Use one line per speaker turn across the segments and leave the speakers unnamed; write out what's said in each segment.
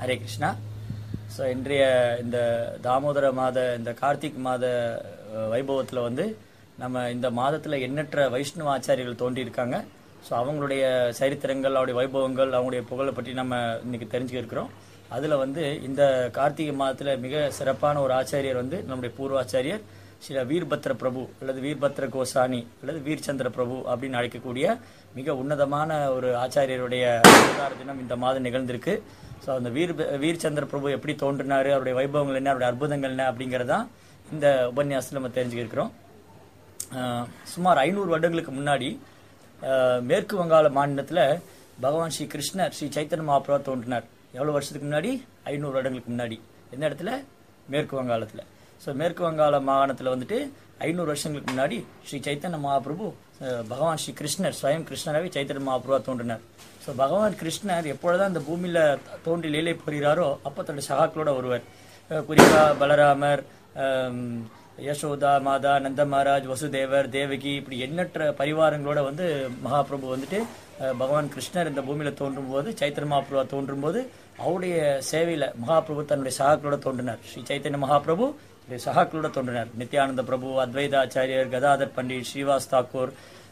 Hare Krishna so இன்றைய இந்த தாமோதர மாத இந்த கார்த்திக் மாத வைபவத்தில் வந்து நம்ம இந்த மாதத்தில் எண்ணற்ற வைஷ்ணவ ஆச்சாரியர்கள் தோன்றியிருக்காங்க ஸோ அவங்களுடைய சரித்திரங்கள் அவருடைய வைபவங்கள் அவங்களுடைய புகழை பற்றி நம்ம இன்னைக்கு தெரிஞ்சுக்க இருக்கிறோம் அதில் வந்து இந்த கார்த்திகை மாதத்தில் மிக சிறப்பான ஒரு ஆச்சாரியர் வந்து நம்முடைய பூர்வாச்சாரியர் ஸ்ரீ வீர்பத்ர பிரபு அல்லது வீர்பத்ர கோசானி அல்லது வீர்ச்சந்திர பிரபு அப்படின்னு அழைக்கக்கூடிய மிக உன்னதமான ஒரு ஆச்சாரியருடைய அவதார தினம் இந்த மாதம் நிகழ்ந்திருக்கு ஸோ அந்த வீர் வீர்ச்சந்திர பிரபு எப்படி தோன்றினாரு அவருடைய வைபவங்கள் என்ன அவருடைய அற்புதங்கள் என்ன அப்படிங்கறதான் இந்த உபன்யாசத்தில் நம்ம தெரிஞ்சுக்க இருக்கிறோம் அஹ் சுமார் ஐநூறு வருடங்களுக்கு முன்னாடி அஹ் மேற்கு வங்காள மாநிலத்தில் பகவான் ஸ்ரீ கிருஷ்ணர் ஸ்ரீ சைத்தன்ய மகாபிரபா தோன்றினார் எவ்வளவு வருஷத்துக்கு முன்னாடி ஐநூறு வருடங்களுக்கு முன்னாடி எந்த இடத்துல மேற்கு வங்காளத்தில் ஸோ மேற்கு வங்காள மாகாணத்தில் வந்துட்டு ஐநூறு வருஷங்களுக்கு முன்னாடி ஸ்ரீ சைத்தன்ய மகாபிரபு அஹ் பகவான் ஸ்ரீ கிருஷ்ணர் ஸ்வயம் கிருஷ்ணராகவே சைத்தன்ய மகாபிரபா தோன்றினார் ஸோ பகவான் கிருஷ்ணர் எப்பொழுதுதான் இந்த பூமியில தோன்றி லீலை புரிகிறாரோ அப்போ தன்னுடைய சகாக்களோட ஒருவர் அஹ் குறிப்பா பலராமர் அஹ் யசோதா மாதா நந்த மகாராஜ் வசுதேவர் தேவகி இப்படி எண்ணற்ற பரிவாரங்களோட வந்து மகாபிரபு வந்துட்டு அஹ், பகவான் கிருஷ்ணர் இந்த பூமியில தோன்றும் போது சைத்தன்ய மகாபிரபா தோன்றும் போது அவருடைய சேவையில மகாபிரபு தன்னுடைய சகாக்களோட தோன்றினார் ஸ்ரீ சைத்தன்ய மகாபிரபு தன்னுடைய சகாக்களோட தோன்றினார் நித்யானந்த பிரபு அத்வைதாச்சாரியர் கதாதர் பண்டிட் ஸ்ரீவாஸ் தாக்கூர்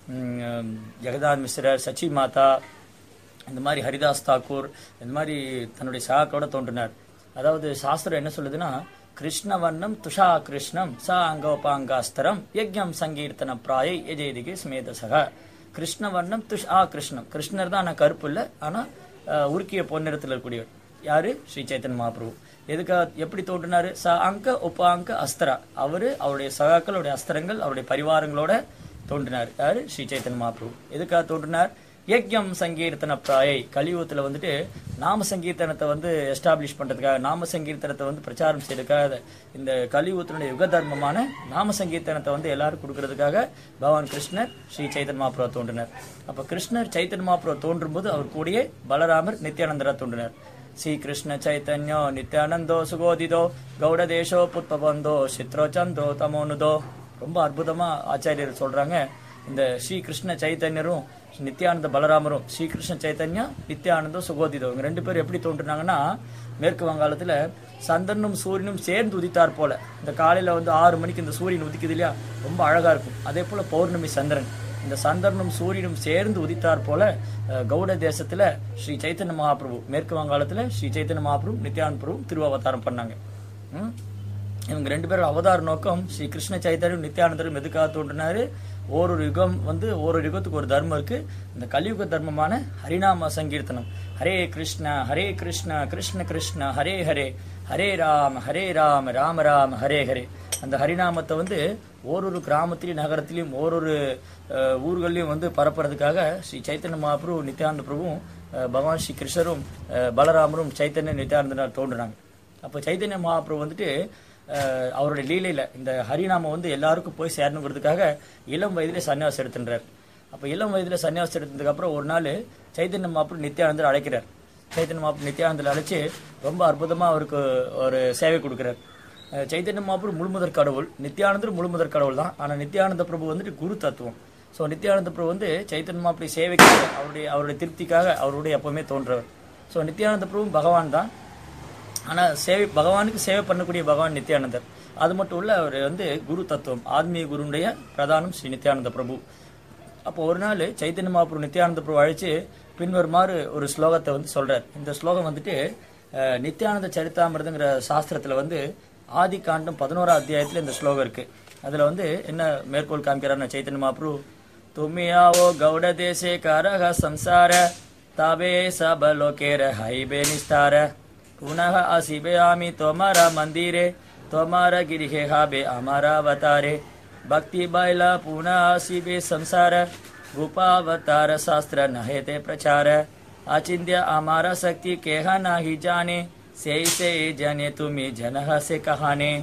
உம், ஜெகதான் மிஸ்ரர் சச்சி மாதா இந்த மாதிரி ஹரிதாஸ் தாக்கூர் இந்த மாதிரி தன்னுடைய சகாக்களோட தோன்றினார் அதாவது சாஸ்திரம் என்ன சொல்லுதுன்னா கிருஷ்ணவர்ணம் துஷா கிருஷ்ணம் ச அங்கோபாங்காஸ்தரம் யஜ்யம் சங்கீர்த்தன பிராயை எஜேதிகி ஸ்மேதசக கிருஷ்ணவர்ணம் துஷ் ஆ கிருஷ்ணம் கிருஷ்ணர் தான் ஆனா கருப்பு இல்ல ஆனா அஹ், உருக்கிய பொன்னிறத்தில் இருக்கக்கூடியவர் யாரு ஸ்ரீ சைத்தன் மகாபிரபு எதுக்காக எப்படி தோன்றினாரு ச அங்க உபாங்க அஸ்தரா அவரு அவருடைய சகாக்கள் அவருடைய அஸ்திரங்கள் அவருடைய பரிவாரங்களோட தோன்றினார் யாரு ஸ்ரீ சைத்தன் மகாபிரபு எதுக்காக தோன்றினார் யக்ஞம் சங்கீர்த்தன பிராயை கலியுகத்துல வந்துட்டு நாம சங்கீர்த்தனத்தை வந்து எஸ்டாப்ளிஷ் பண்றதுக்காக நாம சங்கீர்த்தனத்தை வந்து பிரச்சாரம் செய்யறதுக்காக இந்த கலியுகத்தினுடைய யுக தர்மமான நாம சங்கீர்த்தனத்தை வந்து எல்லாரும் கொடுக்கறதுக்காக பகவான் கிருஷ்ணர் ஸ்ரீ சைத்தன் மகாபிரபா தோன்றினார் அப்ப கிருஷ்ணர் சைத்தன் மகாபிரபா தோன்றும் போது அவர் கூடயே பலராமர் நித்யானந்தரா தோன்றினார் ஸ்ரீ கிருஷ்ண சைத்தன்யோ நித்யானந்தோ சுகோதிதோ கௌடதேசோ புத்பபந்தோ சித்ரோச்சந்தோ தமோனுதோ ரொம்ப அற்புதமா ஆச்சாரியர் சொல்றாங்க இந்த ஸ்ரீ கிருஷ்ண சைத்தன்யரும் நித்யானந்த பலராமரும் ஸ்ரீ கிருஷ்ண சைத்தன்யா நித்யானந்தம் சுகோதிதோ இவங்க ரெண்டு பேரும் எப்படி தோன்றுனாங்கன்னா மேற்கு வங்காளத்துல சந்திரனும் சூரியனும் சேர்ந்து உதித்தார் போல இந்த காலையில வந்து ஆறு மணிக்கு இந்த சூரியன் உதிக்குது இல்லையா ரொம்ப அழகா இருக்கும் அதே போல பௌர்ணமி சந்திரன் இந்த சந்திரனும் சூரியனும் சேர்ந்து உதித்தார் போல அஹ், கௌட தேசத்துல ஸ்ரீ சைத்தன்ய மகாபிரபு மேற்கு வங்காளத்துல ஸ்ரீ சைத்தன்ய மகாபிரபு நித்யானந்த பிரபு திருவாவதாரம் பண்ணாங்க ம்? இவங்க ரெண்டு பேரும் அவதார நோக்கம் ஸ்ரீ கிருஷ்ண சைத்தன்யம் நித்யானந்தரும் எதுக்காக தோன்றினாரு ஓரொரு யுகம் வந்து ஓரொரு யுகத்துக்கு ஒரு தர்மம் இருக்கு இந்த கலியுக தர்மமான ஹரிநாம சங்கீர்த்தனம் ஹரே கிருஷ்ண ஹரே கிருஷ்ண கிருஷ்ண கிருஷ்ண ஹரே ஹரே ஹரே ராம ஹரே ராம ராம ராம ஹரே ஹரே அந்த ஹரிநாமத்தை வந்து ஓரொரு கிராமத்திலையும் நகரத்திலையும் ஓரொரு அஹ், ஊர்களையும் வந்து பரப்புறதுக்காக ஸ்ரீ சைத்தன்ய மகாபிரபு நித்யானந்த பிரபுவும் அஹ், பகவான் ஸ்ரீ கிருஷ்ணரும் அஹ், பலராமரும் சைத்தன்ய நித்யானந்தனார் தோன்றினாங்க அப்போ சைத்தன்ய மகாபிரபு வந்துட்டு அஹ், அவருடைய லீலையில இந்த ஹரிநாமம் வந்து எல்லாருக்கும் போய் சேரணுங்கிறதுக்காக இளம் வயதிலே சன்னியாசம் எடுத்துன்றார் அப்போ இளம் வயதில சன்னியாசம் எடுத்ததுக்கு அப்புறம் ஒரு நாள் சைத்தன்ய மகாபிரபு நித்யானந்தர் அழைக்கிறார் சைத்தன்ய மகாபிரபு நித்யானந்தர் அழைச்சு ரொம்ப அற்புதமா அவருக்கு ஒரு சேவை கொடுக்கிறார் அஹ், சைத்தன்ய மகாபிரபு முழுமுதற் கடவுள் நித்யானந்தர் முழுமுதற் கடவுள் தான் ஆனா நித்யானந்த பிரபு வந்துட்டு குரு தத்துவம் ஸோ நித்யானந்த பிரபு வந்து சைத்தன்ய மகாபிரபு சேவைக்காக அவருடைய அவருடைய திருப்திக்காக அவருடைய எப்பவுமே தோன்றவர் ஸோ நித்யானந்த பிரபு பகவான் தான் ஆனா சேவை பகவானுக்கு சேவை பண்ணக்கூடிய பகவான் நித்யானந்தர் அது மட்டும் இல்ல அவர் வந்து குரு தத்துவம் ஆத்மீக குருடைய பிரதானம் ஸ்ரீ நித்யானந்த பிரபு அப்போ ஒரு நாள் சைத்தன்ய மகாபுரு நித்யானந்த பிரபு அழைச்சு பின்வருமாறு ஒரு ஸ்லோகத்தை வந்து சொல்றார் இந்த ஸ்லோகம் வந்துட்டு அஹ், நித்யானந்த சரித்தாமிரதங்கிற சாஸ்திரத்துல வந்து ஆதி காண்டம் பதினோரா அத்தியாயத்துல இந்த ஸ்லோகம் இருக்கு அதுல வந்து என்ன மேற்கோள் காமிக்கிறார் சைத்தன்ய மகாபுரு தும்மியாவோ கௌட தேசே காரக சம்சார தாபே சபலோகேர ஹைபே நிஸ்தார पुनः असिबयामि त्वमर मन्दिरे त्वमर गिरिहे हाबे अमरावतारे भक्ति बैला पुनः असिबे संसार गुपावतार शास्त्र नहेते प्रचार अचिन्त्य अमर शक्ति केह नाही जाने से से जने तुम्ही जनः से कहाने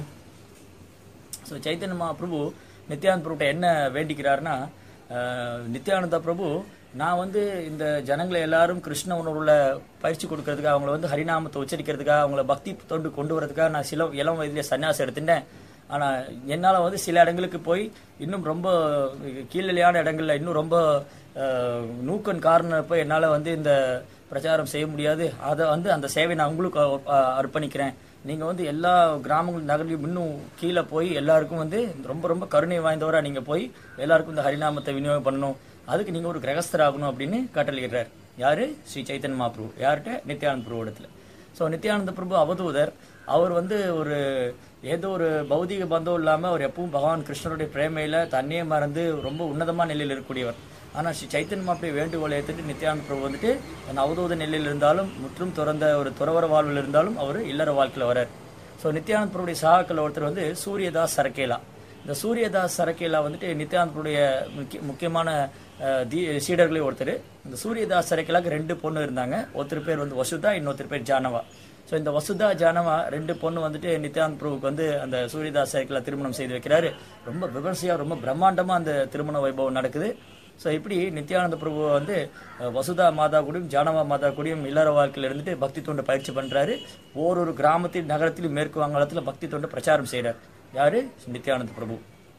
ஸோ சைத்தன்ய மகாபிரபு நித்யானந்த பிரபுட்ட என்ன வேண்டிக்கிறாருன்னா அஹ், நித்யானந்த பிரபு நான் வந்து இந்த ஜனங்களை எல்லாரும் கிருஷ்ண உணர்வுல பயிற்சி கொடுக்கறதுக்காக அவங்கள வந்து ஹரிநாமத்தை உச்சரிக்கிறதுக்காக அவங்கள பக்தி தொண்டு கொண்டு வரதுக்காக நான் சில இளம் வயதிலே சன்னியாசம் எடுத்துட்டேன் ஆனா என்னால வந்து சில இடங்களுக்கு போய் இன்னும் ரொம்ப கீழ்நிலையான இடங்கள்ல இன்னும் ரொம்ப அஹ், நூக்கன் காரணம் போய் என்னால வந்து இந்த பிரச்சாரம் செய்ய முடியாது அதை வந்து அந்த சேவை நான் உங்களுக்கு அஹ், அர்ப்பணிக்கிறேன் நீங்க வந்து எல்லா கிராமங்கள் நகர்லையும் இன்னும் கீழே போய் எல்லாருக்கும் வந்து ரொம்ப ரொம்ப கருணை வாய்ந்தவரா நீங்க போய் எல்லாருக்கும் இந்த ஹரிநாமத்தை விநியோகம் பண்ணணும் அதுக்கு நீங்க ஒரு கிரகஸ்தர் ஆகணும் அப்படின்னு கட்டளையிடுறார் யாரு ஸ்ரீ சைத்தன்ய மகாபிரபு யார்கிட்ட நித்யானந்த பிரபு இடத்துல ஸோ நித்யானந்த பிரபு அவதூதர் அவர் வந்து ஒரு ஏதோ ஒரு பௌதிக பந்தம் இல்லாம அவர் எப்பவும் பகவான் கிருஷ்ணருடைய பிரேமையில தன்னையே மறந்து ரொம்ப உன்னதமான நிலையில் இருக்கக்கூடியவர் ஆனா ஸ்ரீ சைத்தன்ய மாப்பிள்ளை வேண்டுகோளை ஏற்றுட்டு நித்யானந்த பிரபு வந்துட்டு அந்த அவதூத நிலையில் இருந்தாலும் முற்றும் துறந்த ஒரு துறவர வாழ்வில் இருந்தாலும் அவர் இல்லற வாழ்க்கையில் வரார் ஸோ நித்யானந்த பிரபுடைய சகாக்கள் ஒருத்தர் வந்து சூரியதாஸ் சரக்கேலா இந்த சூரியதாஸ் சரக்கேலா வந்துட்டு நித்யானந்த பிரபுடைய முக்கிய முக்கியமான அஹ், தி சீடர்களே ஒருத்தர் இந்த சூரியதாஸ் சரக்கேலாக்கு ரெண்டு பொண்ணு இருந்தாங்க ஒருத்தர் பேர் வந்து வசுதா இன்னொருத்தர் பேர் ஜானவா ஸோ இந்த வசுதா ஜானவா ரெண்டு பொண்ணு வந்துட்டு நித்யானந்த பிரபுக்கு வந்து அந்த சூரியதாஸ் சரக்கேலா திருமணம் செய்து வைக்கிறாரு ரொம்ப விமர்சையா ரொம்ப பிரம்மாண்டமா அந்த திருமண வைபவம் நடக்குது ஸோ இப்படி நித்யானந்த பிரபு வந்து அஹ், வசுதா மாதா கூடயும் ஜானவா மாதா கூடயும் இல்லற வாழ்க்கையில் இருந்துட்டு பக்தி தொண்டை பயிற்சி பண்றாரு ஓரொரு கிராமத்தில் நகரத்திலும் மேற்கு வங்காளத்தில் பக்தி தொண்டை பிரச்சாரம் செய்றார் யாரு நித்யானந்த பிரபு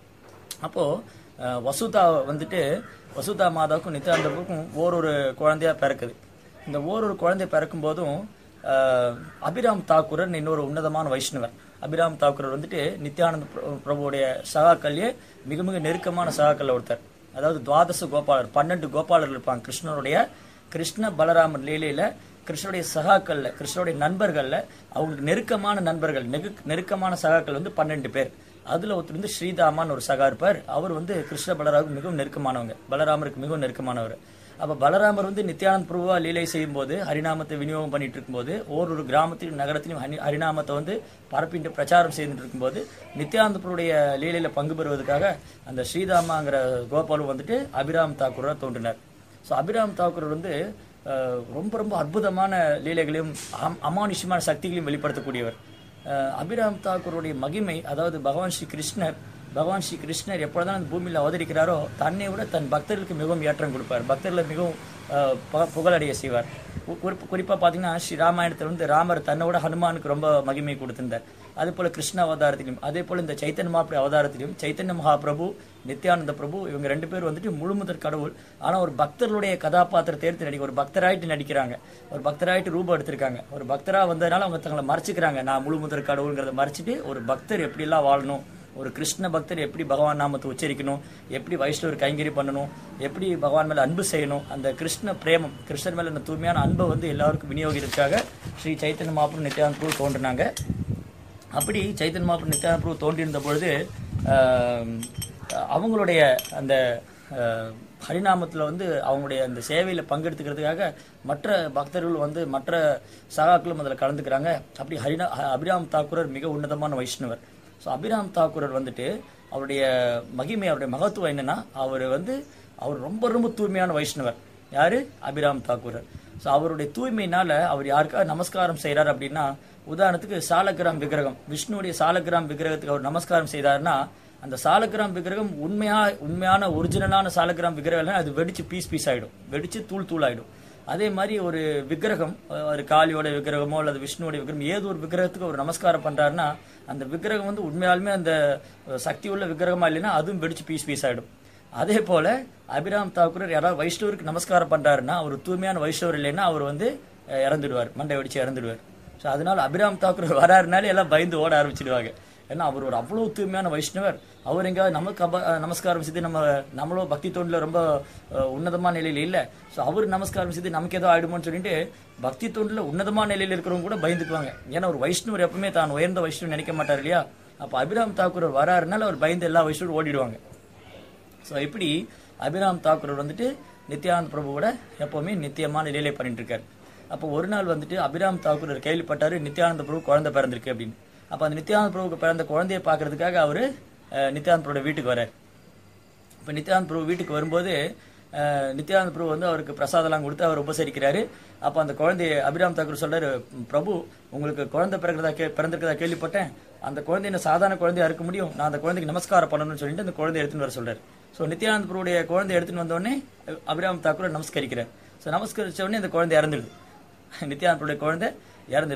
அப்போ அஹ், வசுதா வந்துட்டு வசுதா மாதாவுக்கும் நித்யானந்த பிரபுக்கும் ஓரொரு குழந்தையா பிறக்குது இந்த ஓரொரு குழந்தை பிறக்கும் போதும் அஹ், அபிராம் தாக்கூரர் இன்னொரு உன்னதமான வைஷ்ணவர் அபிராம் தாக்கூரர் வந்துட்டு நித்யானந்த பிர- பிரபுவுடைய சகாக்கள்லயே மிக மிக நெருக்கமான சகாக்கள் ஒருத்தர் அதாவது துவாதச கோபாலர் பன்னெண்டு கோபாலர் இருப்பாங்க கிருஷ்ணருடைய கிருஷ்ண பலராமர் லீலையில கிருஷ்ணருடைய சகாக்கள்ல கிருஷ்ணருடைய நண்பர்கள்ல அவங்களுக்கு நெருக்கமான நண்பர்கள் நெகு- நெருக்கமான சகாக்கள் வந்து பன்னெண்டு பேர் அதுல ஒருத்தர் வந்து ஸ்ரீதாமான்னு ஒரு சகா இருப்பார் அவர் வந்து கிருஷ்ண பலராமருக்கு மிகவும் நெருக்கமானவங்க பலராமருக்கு மிகவும் நெருக்கமானவர் அப்ப பலராமர் வந்து நித்யானந்த் பிரபுவா லீலை செய்யும் போது ஹரிநாமத்தை விநியோகம் பண்ணிட்டு இருக்கும்போது ஒரு கிராமத்திலும் நகரத்திலும் ஹரி- ஹரிநாமத்தை வந்து பரப்பிட்டு பிரச்சாரம் செய்துட்டு இருக்கும்போது நித்யானந்த பிரபுடைய லீலையில பங்கு பெறுவதற்காக அந்த ஸ்ரீதாமாங்கிற கோபாலு வந்துட்டு அபிராம் தாக்கூரா தோன்றினார் ஸோ அபிராம் தாக்கூர் வந்து அஹ், ரொம்ப ரொம்ப அற்புதமான லீலைகளையும் அம்- அமானுஷ்யமான சக்திகளையும் வெளிப்படுத்தக்கூடியவர் அஹ், அபிராம் தாக்கூருடைய மகிமை அதாவது பகவான் ஸ்ரீ கிருஷ்ணர் பகவான் ஸ்ரீ கிருஷ்ணர் எப்பொழுதான் அந்த பூமியில் அவதரிக்கிறாரோ தன்னை விட தன் பக்தர்களுக்கு மிகவும் ஏற்றம் கொடுப்பார் பக்தர்களை மிகவும் அஹ், ப- புகழடைய செய்வார் கு- குறிப்பு குறிப்பா பாத்தீங்கன்னா ஸ்ரீ ராமாயணத்தில் வந்து ராமர் தன்னோட ஹனுமானுக்கு ரொம்ப மகிமை கொடுத்திருந்தார் அதே போல கிருஷ்ண அவதாரத்திலும் அதே போல இந்த சைத்தன்ய மகாபிரபு அவதாரத்திலும் சைத்தன்ய மகாபிரபு நித்யானந்த பிரபு இவங்க ரெண்டு பேர் வந்துட்டு முழுமுதற் கடவுள் ஆனா ஒரு பக்தர்களுடைய கதாபாத்திரத்தை எடுத்து நடிக்க ஒரு பக்தராயிட்டு நடிக்கிறாங்க ஒரு பக்தராயிட்டு ரூபம் எடுத்திருக்காங்க ஒரு பக்தரா வந்ததுனால அவங்க தங்களை மறைச்சுக்கிறாங்க நான் முழுமுதற் கடவுள்ங்கிறத மறைச்சிட்டு ஒரு பக்தர் எப்படிலாம் வாழணும் ஒரு கிருஷ்ண பக்தர் எப்படி பகவான் நாமத்தை உச்சரிக்கணும் எப்படி வைஷ்ணவர் கைங்கறி பண்ணணும் எப்படி பகவான் மேல அன்பு செய்யணும் அந்த கிருஷ்ண பிரேமம் கிருஷ்ணர் மேல அந்த தூய்மையான அன்பை வந்து எல்லாருக்கும் விநியோகிக்கிறதுக்காக ஸ்ரீ சைத்தன்ய மாப்பு நித்யானந்த பிரபு தோன்றினாங்க அப்படி சைத்தன்ய மாப்பு நித்யானந்த பிரபு தோன்றியிருந்த பொழுது ஆம், அவங்களுடைய அந்த ஆஹ், ஹரிநாமத்துல வந்து அவங்களுடைய அந்த சேவையில பங்கெடுத்துக்கிறதுக்காக மற்ற பக்தர்கள் வந்து மற்ற சகாக்களும் அதில் கலந்துக்கிறாங்க அப்படி ஹரிநா அபிராம் தாக்கூரர் மிக உன்னதமான வைஷ்ணவர் ஸோ அபிராம் தாக்கூரர் வந்துட்டு அவருடைய மகிமை அவருடைய மகத்துவம் என்னன்னா அவர் வந்து அவர் ரொம்ப ரொம்ப தூய்மையான வைஷ்ணவர் யாரு அபிராம் தாக்கூரர் ஸோ அவருடைய தூய்மையினால அவர் யாருக்காக நமஸ்காரம் செய்றார் அப்படின்னா உதாரணத்துக்கு சாலக்கிராம் விக்கிரகம் விஷ்ணுவுடைய சாலக்கிராம் விக்கிரகத்துக்கு அவர் நமஸ்காரம் செய்தாருன்னா அந்த சாலக்கிராம் விக்கிரகம் உண்மையா உண்மையான ஒரிஜினலான சாலக்கிராம் விக்கிரகம் இல்லைன்னா அது வெடிச்சு பீஸ் பீஸ் ஆயிடும் வெடிச்சு தூள் தூள் ஆயிடும் அதே மாதிரி ஒரு விக்கிரகம் அஹ், ஒரு காளியோட விக்கிரகமோ அல்லது விஷ்ணுவோட விக்கிரகம் ஏதோ ஒரு விக்கிரகத்துக்கு ஒரு நமஸ்காரம் பண்றாருன்னா அந்த விக்கிரகம் வந்து உண்மையாலுமே அந்த அஹ், சக்தி உள்ள விக்கிரகமா இல்லைன்னா அதுவும் வெடிச்சு பீஸ் பீஸ் ஆயிடும் அதே போல அபிராம் தாக்கூரர் யாராவது வைஷ்ணவருக்கு நமஸ்காரம் பண்றாருன்னா அவர் தூய்மையான வைஷ்ணவர் இல்லைன்னா அவர் வந்து அஹ், இறந்துடுவார் மண்டை வெடிச்சு இறந்துடுவார் ஸோ அதனால அபிராம் தாக்கூர் வராருனாலே எல்லாம் பயந்து ஓட ஆரம்பிச்சிடுவாங்க ஏன்னா அவர் ஒரு அவ்வளவு தூய்மையான வைஷ்ணவர் அவர் எங்கேயாவது நமக்கு அப அஹ் நமஸ்காரம் செய்து நம்ம நம்மளோ பக்தி தொண்டில் ரொம்ப அஹ், உன்னதமான நிலையில இல்லை ஸோ அவர் நமஸ்காரம் செய்து நமக்கு ஏதோ ஆயிடுமோன்னு சொல்லிட்டு பக்தி தொண்டில் உன்னதமான நிலையில இருக்கிறவங்க கூட பயந்துக்குவாங்க ஏன்னா ஒரு வைஷ்ணவர் எப்பவுமே தான் உயர்ந்த வைஷ்ணவர் நினைக்க மாட்டார் இல்லையா அப்போ அபிராம் தாக்கூர் வராருனால அவர் பயந்து எல்லா வைஷ்ணவரும் ஓடிடுவாங்க ஸோ இப்படி அபிராம் தாக்கூர் வந்துட்டு நித்யானந்த பிரபுவோட எப்பவுமே நித்தியமான லீலை பண்ணிட்டு இருக்காரு அப்போ ஒரு நாள் வந்துட்டு அபிராம் தாக்கூர் கேள்விப்பட்டாரு நித்யானந்த பிரபு குழந்தை பிறந்திருக்கு அப்படின்னு அப்போ அந்த நித்யானந்த பிரபுக்கு பிறந்த குழந்தையை பார்க்கறதுக்காக அவரு அஹ், நித்யானந்த பிரபுவோட வீட்டுக்கு வரார் இப்போ நித்யானந்த பிரபு வீட்டுக்கு வரும்போது அஹ், நித்யானந்த பிரபு வந்து அவருக்கு பிரசாதம்லாம் கொடுத்து அவர் உபசரிக்கிறாரு அப்போ அந்த குழந்தைய அபிராம் தாக்கூர் சொல்றாரு பிரபு உங்களுக்கு குழந்தை பிறக்கிறதா கே பிறந்திருக்கிறதா கேள்விப்பட்டேன் அந்த குழந்தை என்ன சாதாரண குழந்தையா இருக்க முடியும் நான் அந்த குழந்தைக்கு நமஸ்காரம் பண்ணணும்னு சொல்லிட்டு அந்த குழந்தைய எடுத்துன்னு வர சொல்றாரு ஸோ நித்யானந்த பிரபுடைய குழந்தை எடுத்துன்னு வந்த உடனே அபிராம் தாக்கூர் நமஸ்கரிக்கிறார் ஸோ நமஸ்கரிச்ச உடனே அந்த குழந்தை இறந்துடுது நித்யானந்த பிரபுடைய குழந்தை இறந்துடுது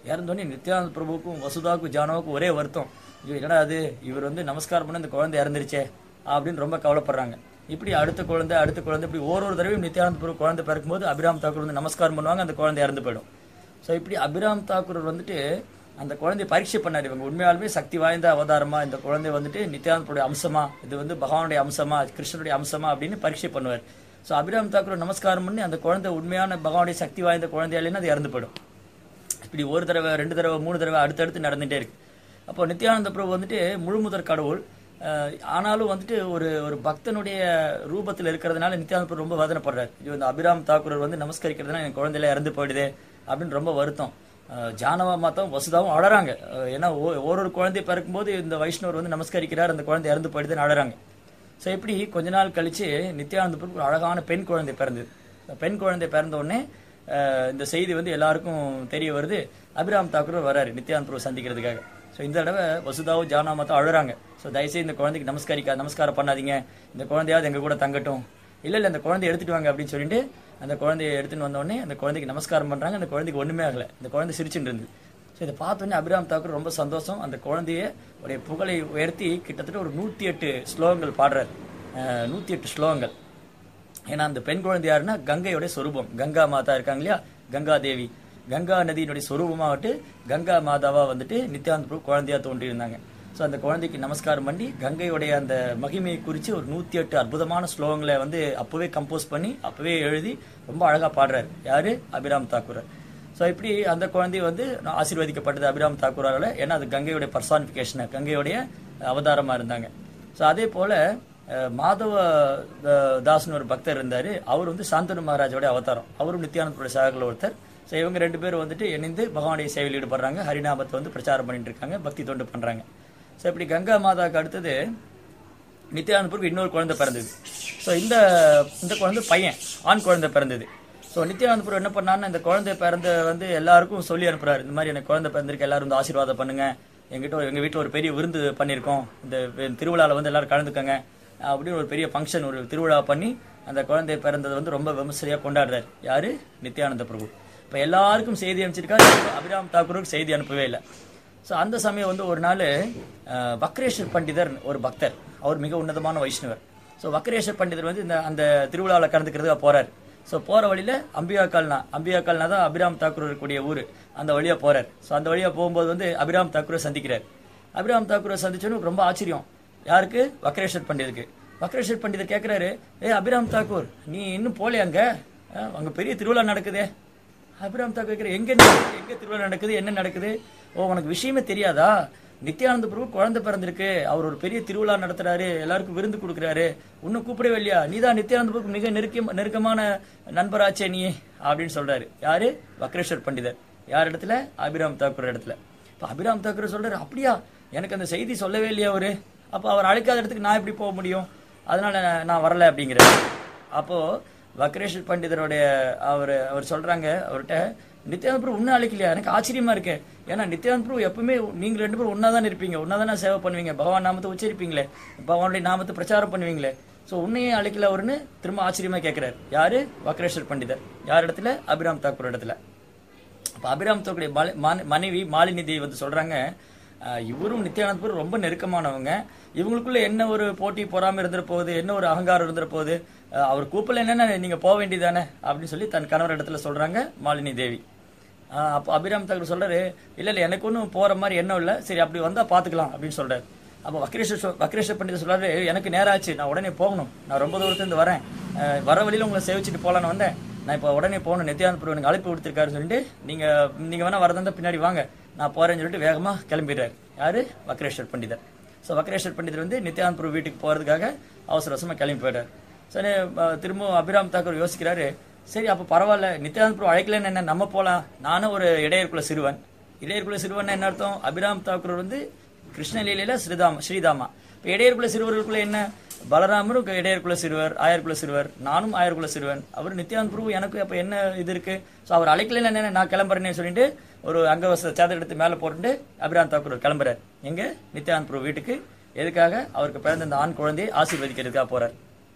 இறந்தோடனே நித்யானந்த பிரபுவுக்கும் வசுதாவுக்கும் ஜானவுக்கும் ஒரே வருத்தம் ஐயோ என்னடா அது இவர் வந்து நமஸ்காரம் பண்ண இந்த குழந்தை இறந்துருச்சே அப்படின்னு ரொம்ப கவலைப்படுறாங்க இப்படி அடுத்த குழந்தை அடுத்த குழந்தை இப்படி ஒரு ஒரு தடவையும் நித்யானந்த பிரபு குழந்தை பிறக்கும்போது அபிராம் தாக்கூர் வந்து நமஸ்காரம் பண்ணுவாங்க அந்த குழந்தை இறந்து போயிடும் ஸோ இப்படி அபிராம் தாக்கூர் வந்துட்டு அந்த குழந்தைய பரீட்சை பண்ணார் இவங்க உண்மையாலுமே சக்தி வாய்ந்த அவதாரமா இந்த குழந்தை வந்துட்டு நித்யானந்தனுடைய அம்சமா இது வந்து பகவானுடைய அம்சமா கிருஷ்ணனுடைய அம்சமா அப்படின்னு பரீட்சை பண்ணுவார் ஸோ அபிராம் தாக்கூர் நமஸ்காரம் பண்ணி அந்த குழந்தை உண்மையான பகவானுடைய சக்தி வாய்ந்த குழந்தை இல்லைன்னா அது இறந்து போயிடும் இப்படி ஒரு தடவை ரெண்டு தடவை மூணு தடவை அடுத்தடுத்து நடந்துட்டே இருக்கு அப்போ நித்யானந்த பிரபு வந்துட்டு முழுமுதற் கடவுள் அஹ், ஆனாலும் வந்துட்டு ஒரு ஒரு பக்தனுடைய ரூபத்தில் இருக்கிறதுனால நித்யானந்த பிரபு ரொம்ப வேதனைப்படுறாரு இது வந்து அபிராம் தாக்கூர் வந்து நமஸ்கரிக்கிறதுனால என் குழந்தையில இறந்து போயிடுதே அப்படின்னு ரொம்ப வருத்தம் அஹ், ஜானவா மாத்தாவும் வசுதாவும் அழறாங்க அஹ், ஏன்னா ஒ- ஒரு ஒரு குழந்தை பிறக்கும்போது இந்த வைஷ்ணவர் வந்து நமஸ்கரிக்கிறார் அந்த குழந்தை இறந்து போயிடுதுன்னு அழறாங்க ஸோ இப்படி கொஞ்ச நாள் கழிச்சு நித்யானந்த பிரபு ஒரு அழகான பெண் குழந்தை பிறந்தது இந்த பெண் குழந்தை பிறந்த உடனே அஹ், இந்த செய்தி வந்து எல்லாருக்கும் தெரிய வருது அபிராம் தாக்கூர் வராரு நித்யானந்த பிரபு சந்திக்கிறதுக்காக ஸோ இந்த தடவை வசுதாவும் ஜானா மாத்தம் அழுறாங்க ஸோ தயவுசெய்து இந்த குழந்தைக்கு நமஸ்காரிக்கா நமஸ்காரம் பண்ணாதீங்க இந்த குழந்தையாவது எங்க கூட தங்கட்டும் இல்ல இல்ல அந்த குழந்தைய எடுத்துட்டு வாங்க அப்படின்னு சொல்லிட்டு அந்த குழந்தைய எடுத்துட்டு வந்த உடனே அந்த குழந்தைக்கு நமஸ்காரம் பண்றாங்க அந்த குழந்தைக்கு ஒண்ணுமே ஆகல இந்த குழந்தை சிரிச்சுட்டு இருந்தது ஸோ இதை பார்த்தோன்னே அபிராம் தாக்கூர் ரொம்ப சந்தோஷம் அந்த குழந்தைய உடைய புகழை உயர்த்தி கிட்டத்தட்ட ஒரு நூத்தி எட்டு ஸ்லோகங்கள் பாடுறாரு அஹ், நூத்தி எட்டு ஸ்லோகங்கள் ஏன்னா அந்த பெண் குழந்தை யாருன்னா கங்கையோட சொரூபம் கங்கா மாதா இருக்காங்க இல்லையா கங்கா தேவி கங்கா நதியினுடைய சொரூபமாகட்டு கங்கா மாதாவா வந்துட்டு நித்யானந்த பிரபு குழந்தையா தோன்றி இருந்தாங்க ஸோ அந்த குழந்தைக்கு நமஸ்காரம் பண்ணி கங்கையுடைய அந்த மகிமையை குறித்து ஒரு நூத்தி எட்டு அற்புதமான ஸ்லோகங்களை வந்து அப்பவே கம்போஸ் பண்ணி அப்பவே எழுதி ரொம்ப அழகா பாடுறாரு யாரு அபிராம் தாக்கூர் ஸோ இப்படி அந்த குழந்தை வந்து நான் ஆசீர்வதிக்கப்பட்டது அபிராம் தாக்கூரால ஏன்னா அது கங்கையுடைய பர்சானிஃபிகேஷன் கங்கையுடைய அவதாரமா இருந்தாங்க ஸோ அதே போல அஹ், மாதவ அஹ், தாஸ்னு ஒரு பக்தர் இருந்தாரு அவர் வந்து சாந்தனு மகாராஜோட அவதாரம் அவரும் நித்யானந்தோட சாகல ஒருத்தர் ஸோ இவங்க ரெண்டு பேரும் வந்துட்டு இணைந்து பகவானுடைய சேவையில் ஈடுபடுறாங்க ஹரிநாமத்தை வந்து பிரச்சாரம் பண்ணிட்டு இருக்காங்க பக்தி தொண்டு பண்றாங்க ஸோ இப்படி கங்கா மாதாவுக்கு அடுத்தது நித்யானந்தபுருக்கு இன்னொரு குழந்தை பிறந்தது ஸோ இந்த இந்த குழந்தை பையன் ஆண் குழந்தை பிறந்தது ஸோ நித்யானந்தபுரம் என்ன பண்ணாருன்னா இந்த குழந்தை பிறந்த வந்து எல்லாருக்கும் சொல்லி அனுப்புறாரு இந்த மாதிரி எனக்கு குழந்தை பிறந்திருக்கு எல்லாரும் வந்து ஆசீர்வாதம் பண்ணுங்க எங்கிட்ட ஒரு- எங்க வீட்டில் ஒரு பெரிய விருந்து பண்ணியிருக்கோம் இந்த வி- திருவிழால வந்து எல்லாரும் கலந்துக்கங்க அப்படின்னு ஒரு பெரிய ஃபங்க்ஷன் ஒரு திருவிழா பண்ணி அந்த குழந்தை பிறந்ததை வந்து ரொம்ப விமர்சையா கொண்டாடுறாரு யாரு நித்யானந்த பிரபு இப்போ எல்லாருக்கும் செய்தி அனுப்பிச்சிருக்காரு அபிராம் தாக்கூருக்கு செய்தி அனுப்பவே இல்லை ஸோ அந்த சமயம் வந்து ஒரு நாள் அஹ், வக்ரேஸ்வர் பண்டிதர் ஒரு பக்தர் அவர் மிக உன்னதமான வைஷ்ணவர் ஸோ வக்ரேஸ்வர் பண்டிதர் வந்து இந்த அந்த திருவிழாவில் கலந்துக்கிறதுக்காக போறார் ஸோ போற வழியில அம்பியாக்கால்னா அம்பியாக்கால்னா தான் அபிராம் தாக்கூர் இருக்கக்கூடிய ஊர் அந்த வழியா போறார் ஸோ அந்த வழியா போகும்போது வந்து அபிராம் தாக்கூரை சந்திக்கிறார் அபிராம் தாக்கூரை சந்திச்சோன்னு ரொம்ப ஆச்சரியம் யாருக்கு வக்ரேஸ்வர் பண்டிதருக்கு வக்ரேஸ்வர் பண்டிதர் கேட்கிறாரு ஏ அபிராம் தாக்கூர் நீ இன்னும் போலே அங்க அஹ், அங்க பெரிய திருவிழா நடக்குதே அபிராம் தாக்கூர் கேட்கிற எங்க நடக்குது? எங்க திருவிழா நடக்குது என்ன நடக்குது ஓ உனக்கு விஷயமே தெரியாதா நித்யானந்த பிரபு குழந்தை பிறந்திருக்கு அவர் ஒரு பெரிய திருவிழா நடத்துறாரு எல்லாருக்கும் விருந்து கொடுக்குறாரு இன்னும் கூப்பிடவே இல்லையா நீதான் நித்யானந்த பிரபு மிக நெருக்க நெருக்கமான நண்பராச்சே நீ அப்படின்னு சொல்றாரு யாரு வக்ரேஸ்வர் பண்டிதர் யார் இடத்துல அபிராம் தாக்கூர் இடத்துல இப்ப அபிராம் தாக்கூர் சொல்றாரு அப்படியா எனக்கு அந்த செய்தி சொல்லவே இல்லையா அவரு அப்ப அவர் அழைக்காத இடத்துக்கு நான் எப்படி போக முடியும் அதனால நான் வரல அப்படிங்கிறாரு அப்போ வக்ரேஷ் பண்டிதருடைய அவர் அவர் சொல்றாங்க அவர்கிட்ட நித்யானந்த பிரபு உன்ன அழைக்கலையா எனக்கு ஆச்சரியமா இருக்கு ஏன்னா நித்யானந்த பிரபு எப்பவுமே நீங்க ரெண்டு பேரும் ஒன்னா தான் இருப்பீங்க ஒன்னா தானே சேவை பண்ணுவீங்க பகவான் நாமத்தை உச்சரிப்பீங்களே பகவானுடைய நாமத்தை பிரச்சாரம் பண்ணுவீங்களே சோ உன்னையே அழைக்கல அவருன்னு திரும்ப ஆச்சரியமா கேட்கிறார் யாரு வக்ரேஸ்வர் பண்டிதர் யார் இடத்துல அபிராம் தாக்கூர் இடத்துல அப்ப அபிராம் தாக்கூருடைய மாலி- மானி- மனைவி மாலினி தேவி வந்து சொல்றாங்க அஹ், இவரும் நித்யானந்தபுரம் ரொம்ப நெருக்கமானவங்க இவங்களுக்குள்ள என்ன ஒரு போட்டி பொறாம இருந்துற போகுது என்ன ஒரு அகங்காரம் இருந்துற போகுது அஹ், அவர் கூப்பிடல என்னன்னா நீங்க போக வேண்டியதானே அப்படின்னு சொல்லி தன் கணவர் இடத்துல சொல்றாங்க மாலினி தேவி ஆஹ் அப்போ அபிராம் தாக்கூர் சொல்றாரு இல்ல இல்ல எனக்கு ஒன்றும் போற மாதிரி எண்ணம் இல்ல சரி அப்படி வந்தா பாத்துக்கலாம் அப்படின்னு சொல்றாரு அப்போ வக்ரேஸ்வர் சொ- வக்ரேஸ்வர் பண்டிதர் சொல்றாரு எனக்கு நேரம் ஆச்சு நான் உடனே போகணும் நான் ரொம்ப தூரத்துல இருந்து வரேன் ஆஹ் வர வழியில உங்களை சேவிச்சுட்டு போலான்னு வந்தேன் நான் இப்போ உடனே போகணும் நித்யானந்த பிரபு எனக்கு அழைப்பு கொடுத்துருக்காருன்னு சொல்லிட்டு நீங்க நீங்க வேணா வரதா இருந்தா பின்னாடி வாங்க நான் போறேன்னு சொல்லிட்டு வேகமா கிளம்பிடுறாரு யாரு வக்ரேஸ்வர் பண்டிதர் ஸோ வக்ரேஸ்வர் பண்டிதர் வந்து நித்யானந்த பிரபு வீட்டுக்கு போறதுக்காக அவசர அவசரமா கிளம்பி போயிட்டார் சரி அஹ், திரும்பவும் அபிராம் தாக்கூர் யோசிக்கிறாரு சரி அப்ப பரவாயில்ல நித்யானந்த பிரபு அழைக்கலன்னு என்ன நம்ம போலாம் நானும் ஒரு இடையர்குல சிறுவன் இடையர்குல சிறுவன் என்ன அர்த்தம் அபிராம் தாக்கூர் வந்து கிருஷ்ணலீலையில ஸ்ரீதாம ஸ்ரீதாமா இப்ப இடையர்குல சிறுவர்களுக்குள்ள என்ன பலராமரும் இடையர்குல சிறுவர் ஆயர்குல சிறுவர் நானும் ஆயர்குல சிறுவன் அவர் நித்யானந்த பிரபு எனக்கு அப்ப என்ன இது இருக்கு சோ அவர் அழைக்கலன்னு என்ன நான் கிளம்புறேன்னு சொல்லிட்டு ஒரு அங்கவச சேதம் எடுத்து மேல போட்டுட்டு அபிராம் தாக்கூர் கிளம்புறாரு எங்க நித்யானந்த பிரபு வீட்டுக்கு எதுக்காக அவருக்கு பிறந்த அந்த ஆண் குழந்தையை ஆசீர்வதிக்கிறதுக்காக போறார்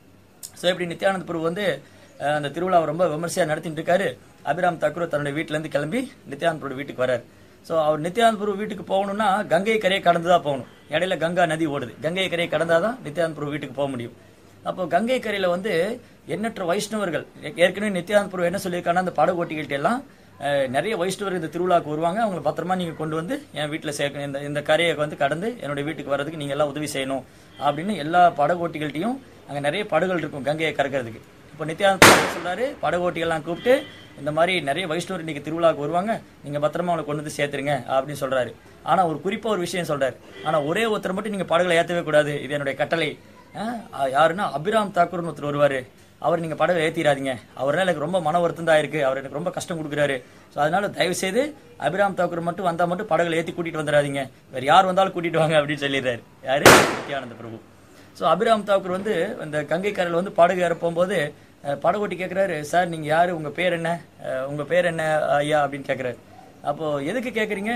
ஸோ இப்படி நித்யானந்த பிரபு வந்து அஹ், அந்த திருவிழாவை ரொம்ப விமர்சையா நடத்திட்டு இருக்காரு அபிராம் தாக்கூர் தன்னுடைய வீட்டுல இருந்து கிளம்பி நித்யானந்த பிரபு வீட்டுக்கு வரார் ஸோ அவர் நித்யானந்த பிரபு வீட்டுக்கு போகணும்னா கங்கை கரையை கடந்து தான் போகணும் இடையில கங்கா நதி ஓடுது கங்கை கரையை கடந்தாதான் நித்யானந்த பிரபு வீட்டுக்கு போக முடியும் அப்போ கங்கை கரையில வந்து எண்ணற்ற வைஷ்ணவர்கள் ஏ- ஏற்கனவே நித்யானந்த பிரபு என்ன சொல்லியிருக்காங்கன்னா அந்த படகோட்டிகள்ட்ட எல்லாம் அஹ், நிறைய வைஷ்ணவர் இந்த திருவிழாக்கு வருவாங்க அவங்களை பத்திரமா நீங்க கொண்டு வந்து என் வீட்டுல சேர்க்கணும் இந்த இந்த கரையை வந்து கடந்து என்னுடைய வீட்டுக்கு வர்றதுக்கு நீங்க எல்லாம் உதவி செய்யணும் அப்படின்னு எல்லா படகோட்டிகள்ட்டையும் அங்க நிறைய படகுகள் இருக்கும் கங்கையை கறக்கிறதுக்கு இப்போ நித்யானந்த பிரபு என்ன சொல்றாரு படகோட்டிகள்லாம் கூப்பிட்டு இந்த மாதிரி நிறைய வைஷ்ணவர் இன்னைக்கு திருவிழாவுக்கு வருவாங்க நீங்க பத்திரமா அவங்களை கொண்டு வந்து சேர்த்துருங்க அப்படின்னு சொல்றாரு ஆனா ஒரு குறிப்பா ஒரு விஷயம் சொல்றாரு ஆனா ஒரே ஒருத்தர் மட்டும் நீங்க படகுல ஏத்தவே கூடாது இது என்னுடைய கட்டளை அஹ், யாருன்னா அபிராம் தாக்கூர்னு ஒருத்தர் வருவாரு அவர் நீங்க படகுல ஏத்திராதீங்க அவரால் எனக்கு ரொம்ப மன வருத்தம் தான் இருக்கு அவர் எனக்கு ரொம்ப கஷ்டம் கொடுக்குறாரு ஸோ அதனால தயவு செய்து அபிராம் தாக்கூர் மட்டும் வந்தா மட்டும் படகுல ஏத்தி கூட்டிட்டு வந்துடாதீங்க வேற யார் வந்தாலும் கூட்டிட்டு வாங்க அப்படின்னு சொல்லிடுறாரு யாரு நித்யானந்த பிரபு ஸோ அபிராம் தாக்கூர் வந்து இந்த கங்கை கரையில் வந்து படகு ஏற போகும்போது அஹ், படகோட்டி கேட்குறாரு சார் நீங்க யாரு உங்க பேர் என்ன அஹ், உங்க பேர் என்ன ஐயா அப்படின்னு கேட்குறாரு அப்போ எதுக்கு கேட்குறீங்க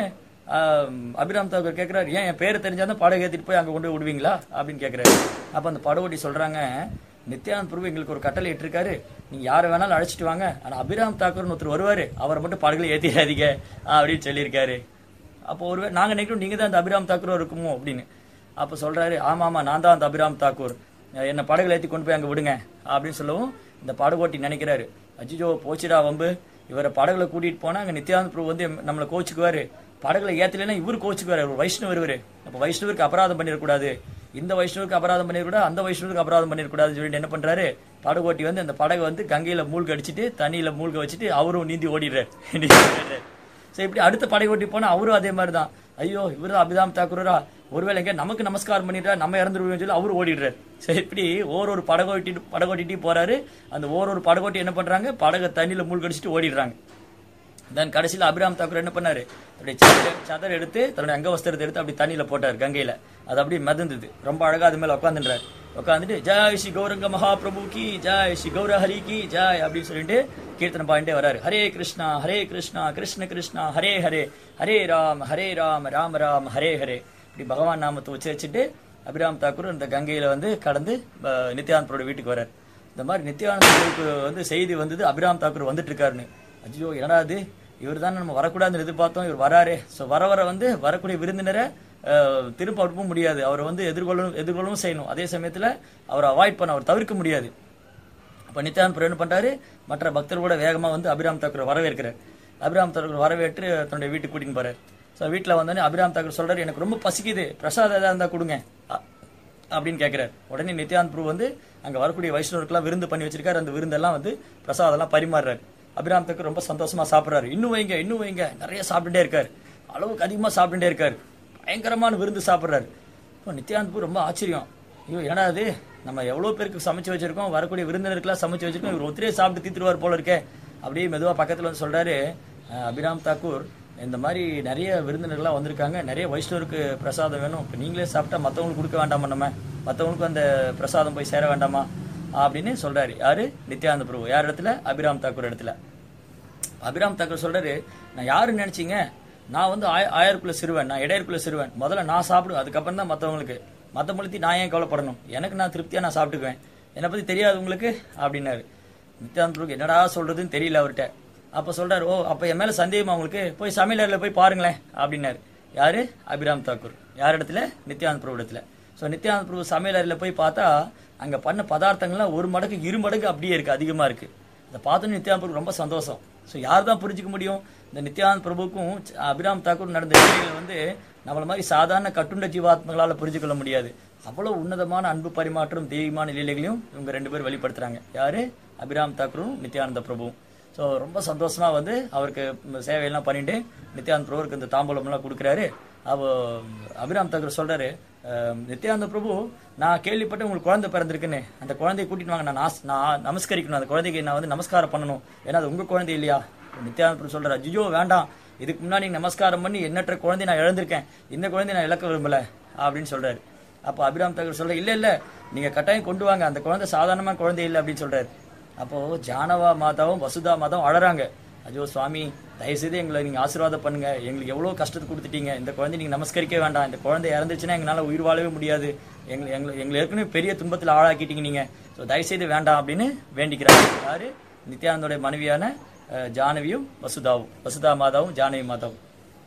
அபிராம் தாக்கூர் கேட்குறாரு ஏன் என் பேரை தெரிஞ்சாதான் படகு ஏற்றிட்டு போய் அங்கே கொண்டு போய் விடுவீங்களா அப்படின்னு கேட்குறாரு அப்போ அந்த படகோட்டி சொல்றாங்க நித்யானந்த் பிரபு எங்களுக்கு ஒரு கட்டளை இட்டிருக்காரு நீங்க யாரை வேணாலும் அழைச்சிட்டு வாங்க ஆனா அபிராம் தாக்கூர்னு ஒருத்தர் வருவாரு அவரை மட்டும் படகுல ஏற்றிடாதீங்க அப்படின்னு சொல்லியிருக்காரு அப்போ ஒருவே நாங்க நினைக்கிறோம் நீங்க தான் அந்த அபிராம் தாக்கூர் இருக்குமோ அப்படின்னு அப்ப சொல்றாரு ஆமா ஆமா நான் தான் அந்த அபிராம் தாக்கூர் அஹ் என்ன படகுல ஏத்தி கொண்டு போய் அங்க விடுங்க அப்படின்னு சொல்லவும் இந்த படகோட்டி நினைக்கிறாரு அஜிஜோ போச்சுடா வம்பு இவரை படகுல கூட்டிட்டு போனா அங்க நித்யானந்த பிரபு வந்து நம்மளை கோச்சுக்குவாரு படகுல ஏத்தலைன்னா இவரு கோச்சுக்குவாரு ஒரு வைஷ்ணவர் இவரு அப்ப வைஷ்ணவருக்கு அபராதம் பண்ணிடக்கூடாது இந்த வைஷ்ணவருக்கு அபராதம் பண்ணிடக்கூடாது அந்த வைஷ்ணவருக்கு அபராதம் பண்ணிடக்கூடாதுன்னு சொல்லிட்டு என்ன பண்றாரு படகோட்டி வந்து அந்த படகை வந்து கங்கையில மூழ்க அடிச்சிட்டு தண்ணியில மூழ்க வச்சுட்டு அவரும் நீந்தி ஓடிடுறாரு சரி இப்படி அடுத்த படை ஓட்டி போனா அவரும் அதே மாதிரி தான் ஐயோ இவரு அபிதாம் தாக்கூரா ஒருவேளை எங்க நமக்கு நமஸ்காரம் பண்ணிட்டா நம்ம இறந்துருவோம் சொல்லி அவரு ஓடிடுறாரு சரி இப்படி ஓரொரு படகோட்டிட்டு படகோட்டிட்டு போறாரு அந்த ஓரொரு படகோட்டி என்ன பண்றாங்க படகை தண்ணியில மூழ்கடிச்சிட்டு ஓடிடுறாங்க தென் கடைசியில் அபிராம் தாக்கூர் என்ன பண்ணாரு அப்படியே சதர் சதர் எடுத்து தன்னுடைய அங்க வஸ்திரத்தை எடுத்து அப்படி தண்ணியில போட்டார் கங்கையில அது அப்படியே மிதந்தது ரொம்ப அழகா அது மேல உட்காந்துன்றாரு உட்காந்துட்டு ஜாய் ஸ்ரீ கௌரங்க மகாபிரபு கி ஜாய் ஸ்ரீ கௌர ஹரி கி ஜாய் அப்படின்னு சொல்லிட்டு கீர்த்தனை பாயிண்டே வராரு ஹரே கிருஷ்ணா ஹரே கிருஷ்ணா கிருஷ்ண கிருஷ்ணா ஹரே ஹரே ஹரே ராம் ஹரே ராம் ராம ராம் ஹரே ஹரே இப்படி பகவான் நாமத்தை உச்சரிச்சுட்டு அபிராம் தாக்கூர் இந்த கங்கையில வந்து கடந்து அஹ், நித்யானந்தரோட வீட்டுக்கு வரார் இந்த மாதிரி நித்யானந்தருக்கு வந்து செய்தி வந்தது அபிராம் தாக்கூர் வந்துட்டு இருக்காருன்னு ஐயோ என்னடா இது இவர் தான் நம்ம வரக்கூடாதுன்னு எதிர்பார்த்தோம் இவர் வராரே ஸோ வர வர வந்து வரக்கூடிய விருந்தினரை அஹ், திரும்ப அனுப்பவும் முடியாது அவரை வந்து எதிர்கொள்ளவும் எதிர்கொள்ளவும் செய்யணும் அதே சமயத்துல அவரை அவாய்ட் பண்ண அவர் தவிர்க்க முடியாது அப்ப நித்யானந்தபுரம் என்ன பண்றாரு மற்ற பக்தர்களோட வேகமா வந்து அபிராம் தாக்கூர் வரவேற்கிறார் அபிராம் தாக்கூர் வரவேற்று தன்னுடைய வீட்டுக்கு கூட்டின்னு போறாரு ஸோ வீட்டில் வந்தோடனே அபிராம் தாக்கூர் சொல்றாரு எனக்கு ரொம்ப பசிக்குது பிரசாதம் ஏதாவது இருந்தா கொடுங்க அ- அப்படின்னு கேட்கிறார் உடனே நித்யானந்த் பிரபு வந்து அங்க வரக்கூடிய வைஷ்ணவருக்கெல்லாம் விருந்து பண்ணி வச்சிருக்காரு அந்த விருந்தெல்லாம் வந்து பிரசாதம் எல்லாம் பரிமாறுறாரு அபிராம் தாக்கூர் ரொம்ப சந்தோஷமா சாப்பிடுறாரு இன்னும் வைங்க இன்னும் வைங்க நிறைய சாப்பிட்டுட்டே இருக்காரு அளவுக்கு அதிகமா சாப்பிட்டுட்டே இருக்காரு பயங்கரமான விருந்து சாப்பிடுறாரு இப்போ நித்யானந்த் பிரபு ரொம்ப ஆச்சரியம் ஐயோ என்னடா இது நம்ம எவ்வளவு பேருக்கு சமைச்சு வச்சிருக்கோம் வரக்கூடிய விருந்தினருக்குலாம் சமைச்சு வச்சிருக்கோம் இவர் ஒத்திரே சாப்பிட்டு தீத்துருவார் போல இருக்கே அப்படியே மெதுவா பக்கத்துல வந்து சொல்றாரு அஹ், அபிராம் தாக்கூர் இந்த மாதிரி நிறைய விருந்தினர்கள்லாம் வந்திருக்காங்க நிறைய வைஷ்ணவருக்கு பிரசாதம் வேணும் இப்போ நீங்களே சாப்பிட்டா மற்றவங்களுக்கு கொடுக்க வேண்டாமா நம்ம மற்றவங்களுக்கும் அந்த பிரசாதம் போய் சேர வேண்டாமா அப்படின்னு சொல்றாரு யாரு நித்யானந்த பிரபு யார் இடத்துல அபிராம் தாக்கூர் இடத்துல அபிராம் தாக்கூர் சொல்றாரு நான் யாருன்னு நினைச்சீங்க நான் வந்து ஆய- ஆயருக்குள்ள சிறுவன் நான் இடையருக்குள்ள சிறுவன் முதல்ல நான் சாப்பிடுவேன் அதுக்கப்புறம் தான் மற்றவங்களுக்கு மற்றவங்களுக்கு நான் ஏன் கவலைப்படணும் எனக்கு நான் திருப்தியா நான் சாப்பிட்டுக்குவேன் என்னை பத்தி தெரியாது உங்களுக்கு அப்படின்னாரு நித்யானந்த பிரபுக்கு என்னடா சொல்றதுன்னு தெரியல அவர்கிட்ட அப்ப சொல்றாரு ஓ அப்ப என் மேல சந்தேகமா உங்களுக்கு போய் சமையலறையில போய் பாருங்களேன் அப்படின்னாரு யாரு அபிராம் தாக்கூர் யார் இடத்துல நித்யானந்த பிரபு இடத்துல ஸோ நித்யானந்த பிரபு சமையலறையில போய் பார்த்தா அங்க பண்ண பதார்த்தங்கள்லாம் ஒரு மடங்கு இரு மடங்கு அப்படியே இருக்கு அதிகமா இருக்கு இதை பார்த்தோன்னு நித்யானந்த பிரபு ரொம்ப சந்தோஷம் ஸோ யார் தான் புரிஞ்சுக்க முடியும் இந்த நித்யானந்த பிரபுக்கும் அபிராம் தாக்கூர் நடந்த நிகழ்ச்சிகள் வந்து நம்மள மாதிரி சாதாரண கட்டுண்ட ஜீவாத்மங்களால புரிஞ்சு கொள்ள முடியாது அவ்வளவு உன்னதமான அன்பு பரிமாற்றம் தெய்வீகமான லீலைகளையும் இவங்க ரெண்டு பேரும் வெளிப்படுத்துறாங்க யாரு அபிராம் தாக்கூரும் நித்யானந்த பிரபுவும் ஸோ ரொம்ப சந்தோஷமா வந்து அவருக்கு இந்த சேவையெல்லாம் பண்ணிட்டு நித்யானந்த பிரபுவுக்கு இந்த தாம்பூலம் எல்லாம் கொடுக்குறாரு அவ அபிராம் தாக்கூர் சொல்றாரு அஹ், நித்யானந்த பிரபு நான் கேள்விப்பட்டு உங்களுக்கு குழந்தை பிறந்திருக்குன்னு அந்த குழந்தையை கூட்டிட்டு வாங்க நான் நாஸ்- நான் நமஸ்கரிக்கணும் அந்த குழந்தைக்கு நான் வந்து நமஸ்காரம் பண்ணணும் ஏன்னா அது உங்க குழந்தை இல்லையா நித்யானந்த பிரபு சொல்றாரு ஐயோ வேண்டாம் இதுக்கு முன்னாடி நீங்க நமஸ்காரம் பண்ணி எண்ணற்ற குழந்தை நான் இழந்திருக்கேன் இந்த குழந்தையை நான் இழக்க விரும்பல அப்படின்னு சொல்றாரு அப்போ அபிராம் தாக்கூர் சொல்ற இல்ல இல்ல நீங்க கட்டாயம் கொண்டு வாங்க அந்த குழந்தை சாதாரணமா குழந்தை இல்லை அப்படின்னு சொல்றாரு அப்போ ஜானவா மாதாவும் வசுதா மாதாவும் அழறாங்க ஐயோ சுவாமி தயவுசெய்து எங்களை நீங்க ஆசீர்வாதம் பண்ணுங்க எங்களுக்கு எவ்வளவு கஷ்டத்தை கொடுத்துட்டீங்க இந்த குழந்தை நீங்க நமஸ்கரிக்க வேண்டாம் இந்த குழந்தை இறந்துச்சுன்னா எங்களால உயிர் வாழவே முடியாது எங்களை எங்களை எங்களை ஏற்கனவே பெரிய துன்பத்தில் ஆளாக்கிட்டீங்க நீங்க ஸோ தயவுசெய்து வேண்டாம் அப்படின்னு வேண்டிக்கிறாங்க யாரு நித்யானந்தோட மனைவியான அஹ், ஜானவியும் வசுதாவும் வசுதா மாதாவும் ஜானவி மாதாவும்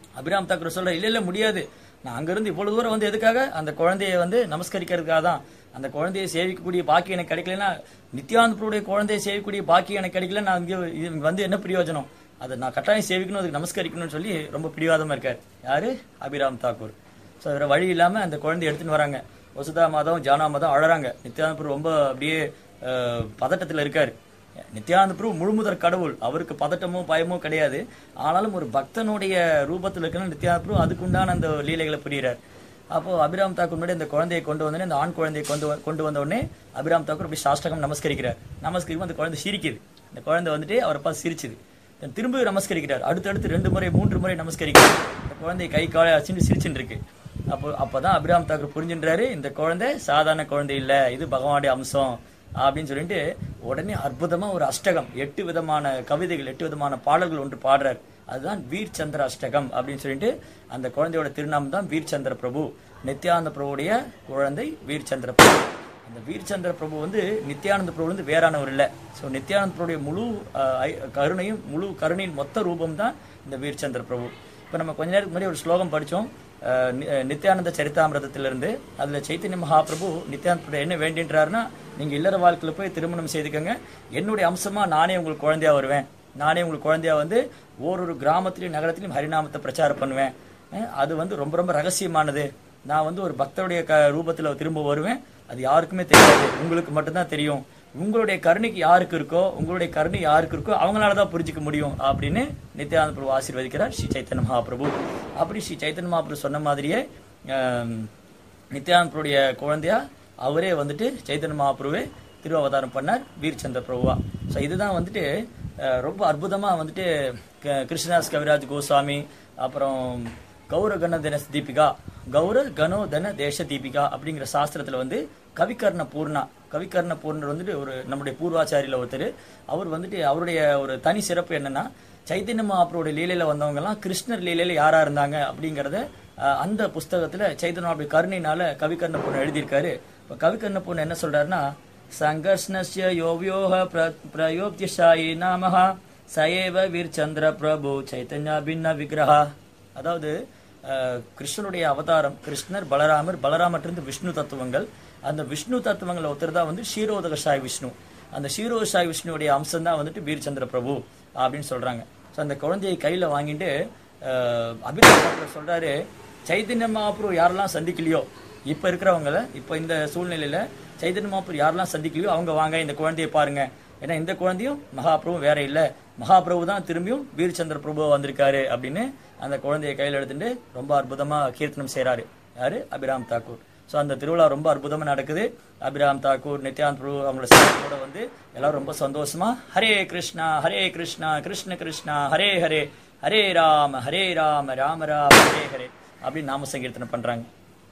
அபிராம் தாக்கூர் சொல்ற இல்ல இல்ல முடியாது நான் அங்கிருந்து இவ்வளவு தூரம் வந்து எதுக்காக அந்த குழந்தையை வந்து நமஸ்கரிக்கிறதுக்காக தான் அந்த குழந்தையை சேவிக்கக்கூடிய பாக்கியம் எனக்கு கிடைக்கலன்னா நித்யானந்தபுருடைய குழந்தையை சேவிக்கக்கூடிய பாக்கியம் எனக்கு கிடைக்கல நான் இங்க இங்க வந்து என்ன பிரயோஜனம் அதை நான் கட்டாயம் சேவிக்கணும் அதுக்கு நமஸ்கரிக்கணும்னு சொல்லி ரொம்ப பிடிவாதமா இருக்கார் யாரு அபிராம் தாக்கூர் ஸோ வேற வழி இல்லாம அந்த குழந்தைய எடுத்துன்னு வராங்க வசுதா மாதம் ஜானா மாதம் அழறாங்க நித்யானந்தபுரம் ரொம்ப அப்படியே அஹ், பதட்டத்துல இருக்காரு நித்யானந்த பிரபு முழுமுதற் கடவுள் அவருக்கு பதட்டமோ பயமோ கிடையாது ஆனாலும் ஒரு பக்தனுடைய ரூபத்தில் இருக்கிற நித்யானந்த பிரபு அதுக்குண்டான அந்த லீலைகளை புரிகிறார் அப்போ அபிராம் தாக்கூர் முன்னாடி அந்த குழந்தையை கொண்டு வந்தோடனே அந்த ஆண் குழந்தையை கொண்டு வ- கொண்டு வந்த உடனே அபிராம் தாக்கூர் அப்படி சாஷ்டகம் நமஸ்கரிக்கிறார் நமஸ்கரிக்கும் அந்த குழந்தை சிரிக்குது அந்த குழந்தை வந்துட்டு அவரை பார்த்து சிரிச்சுது then திரும்பி நமஸ்கரிக்கிறார் அடுத்தடுத்து ரெண்டு முறை மூன்று முறை நமஸ்கரிக்கிறார் அந்த குழந்தை கை காலை அடிச்சுட்டு சிரிச்சுட்டு இருக்கு அப்போ அப்பதான் அபிராம் தாக்கூர் புரிஞ்சுன்றாரு இந்த குழந்தை சாதாரண குழந்தை இல்ல இது பகவானுடைய அம்சம் அப்படின்னு சொல்லிட்டு உடனே அற்புதமா ஒரு அஷ்டகம் எட்டு விதமான கவிதைகள் எட்டு விதமான பாடல்கள் ஒன்று பாடுறார் அதுதான் வீர் சந்திர அஷ்டகம் அப்படின்னு சொல்லிட்டு அந்த குழந்தையோட திருநாமம் தான் வீர் சந்திர பிரபு நித்யானந்த பிரபுடைய குழந்தை வீர் சந்திர பிரபு அந்த வீர்ச்சந்திர பிரபு வந்து நித்யானந்த பிரபு வந்து வேறானவர் இல்லை ஸோ நித்யானந்த பிரபுடைய முழு அஹ், ஐ- கருணையும் முழு கருணையின் மொத்த ரூபம் தான் இந்த வீர்ச்சந்திர பிரபு இப்போ நம்ம கொஞ்ச நேரத்துக்கு முன்னாடி ஒரு ஸ்லோகம் படித்தோம் நித்யானந்த சரிதாமிரதத்திலிருந்து அதில் சைத்தன்ய மகாபிரபு நித்யானந்த பிரபு என்ன வேண்டின்றாருன்னா நீங்கள் இல்லற வாழ்க்கையில் போய் திருமணம் செய்துக்கங்க என்னுடைய அம்சமா நானே உங்களுக்கு குழந்தையா வருவேன் நானே உங்களுக்கு குழந்தையா வந்து ஓரொரு கிராமத்திலையும் நகரத்திலையும் ஹரிநாமத்தை பிரச்சாரம் பண்ணுவேன் அஹ், அது வந்து ரொம்ப ரொம்ப ரகசியமானது நான் வந்து ஒரு பக்தருடைய க ரூபத்தில் திரும்ப வருவேன் அது யாருக்குமே தெரியாது உங்களுக்கு மட்டும்தான் தெரியும் உங்களுடைய கருணைக்கு யாருக்கு இருக்கோ உங்களுடைய கருணை யாருக்கு இருக்கோ அவங்களால தான் புரிஞ்சுக்க முடியும் அப்படின்னு நித்யானந்த பிரபு ஆசீர்வதிக்கிறார் ஸ்ரீ சைத்தன்ய மகாபிரபு அப்படி ஸ்ரீ சைத்தன்ய மகாபிரபு சொன்ன மாதிரியே ஆம், நித்யானந்த பிரபுடைய குழந்தையா அவரே வந்துட்டு சைத்தன்ய மகாபிரபுவே திருவவதாரம் பண்ணார் வீர்ச்சந்திர பிரபுவா ஸோ இதுதான் வந்துட்டு அஹ், ரொம்ப அற்புதமா வந்துட்டு க- கிருஷ்ணதாஸ் கவிராஜ் கோஸ்வாமி அப்புறம் கௌர கண தின தீபிகா கௌர கணோ தன தேச தீபிகா அப்படிங்கிற சாஸ்திரத்துல வந்து கவிகர்ண பூர்ணா கவிகர்ண பூர்ணர் வந்துட்டு ஒரு நம்முடைய பூர்வாச்சாரியில ஒருத்தர் அவர் வந்துட்டு அவருடைய ஒரு தனி சிறப்பு என்னன்னா சைத்தன்ய மகாபுரோட லீலையில வந்தவங்க எல்லாம் கிருஷ்ணர் லீலையில யாரா இருந்தாங்க அப்படிங்கறத அஹ், அந்த புஸ்தகத்துல சைத்தன்ய மகாபுரி கருணையினால கவிகர்ண பூர்ணர் எழுதியிருக்காரு இப்ப கவிகர்ண பூர்ணர் என்ன சொல்றாருன்னா சங்கர்ஷ்ணஸ்ய யோவியோக பிரயோப்தியசாயி நாமஹ சயேவ வீர்ச்சந்திர பிரபு சைத்தன்யா பின்ன விக்கிரஹா அதாவது அஹ், கிருஷ்ணனுடைய அவதாரம் கிருஷ்ணர் பலராமர் பலராமற்றிருந்து விஷ்ணு தத்துவங்கள் அந்த விஷ்ணு தத்துவங்களை ஒருத்தர் தான் வந்து ஷீரோதகசாய் விஷ்ணு அந்த ஷீரோதகசாய் விஷ்ணுவுடைய அம்சம் தான் வந்துட்டு வீர்ச்சந்திர பிரபு அப்படின்னு சொல்றாங்க ஸோ அந்த குழந்தையை கையில வாங்கிட்டு அஹ், அபிராம் சொல்றாரு சைத்தன்ய மகாபுரு யாரெல்லாம் சந்திக்கலையோ இப்ப இருக்கிறவங்கள இப்ப இந்த சூழ்நிலையில சைத்தன்ய மகாபுரு யாரெல்லாம் சந்திக்கலையோ அவங்க வாங்க இந்த குழந்தையை பாருங்க ஏன்னா இந்த குழந்தையும் மகாபிரபு வேற இல்ல மகாபிரபு தான் திரும்பியும் வீரச்சந்திர பிரபு வந்திருக்காரு அப்படின்னு அந்த குழந்தையை கையில் எடுத்துட்டு ரொம்ப அற்புதமா கீர்த்தனம் செய்றாரு யாரு அபிராம் தாக்கூர் ஸோ அந்த திருவிழா ரொம்ப அற்புதமா நடக்குது அபிராம் தாக்கூர் நித்யானந்த் பிரபு அவங்களோட சேர்க்கையோட வந்து எல்லாரும் ரொம்ப சந்தோஷமா ஹரே கிருஷ்ணா ஹரே கிருஷ்ணா கிருஷ்ண கிருஷ்ணா ஹரே ஹரே ஹரே ராம ஹரே ராம ராம ராம ஹரே ஹரே அப்படின்னு நாம சங்கீர்த்தனம் பண்றாங்க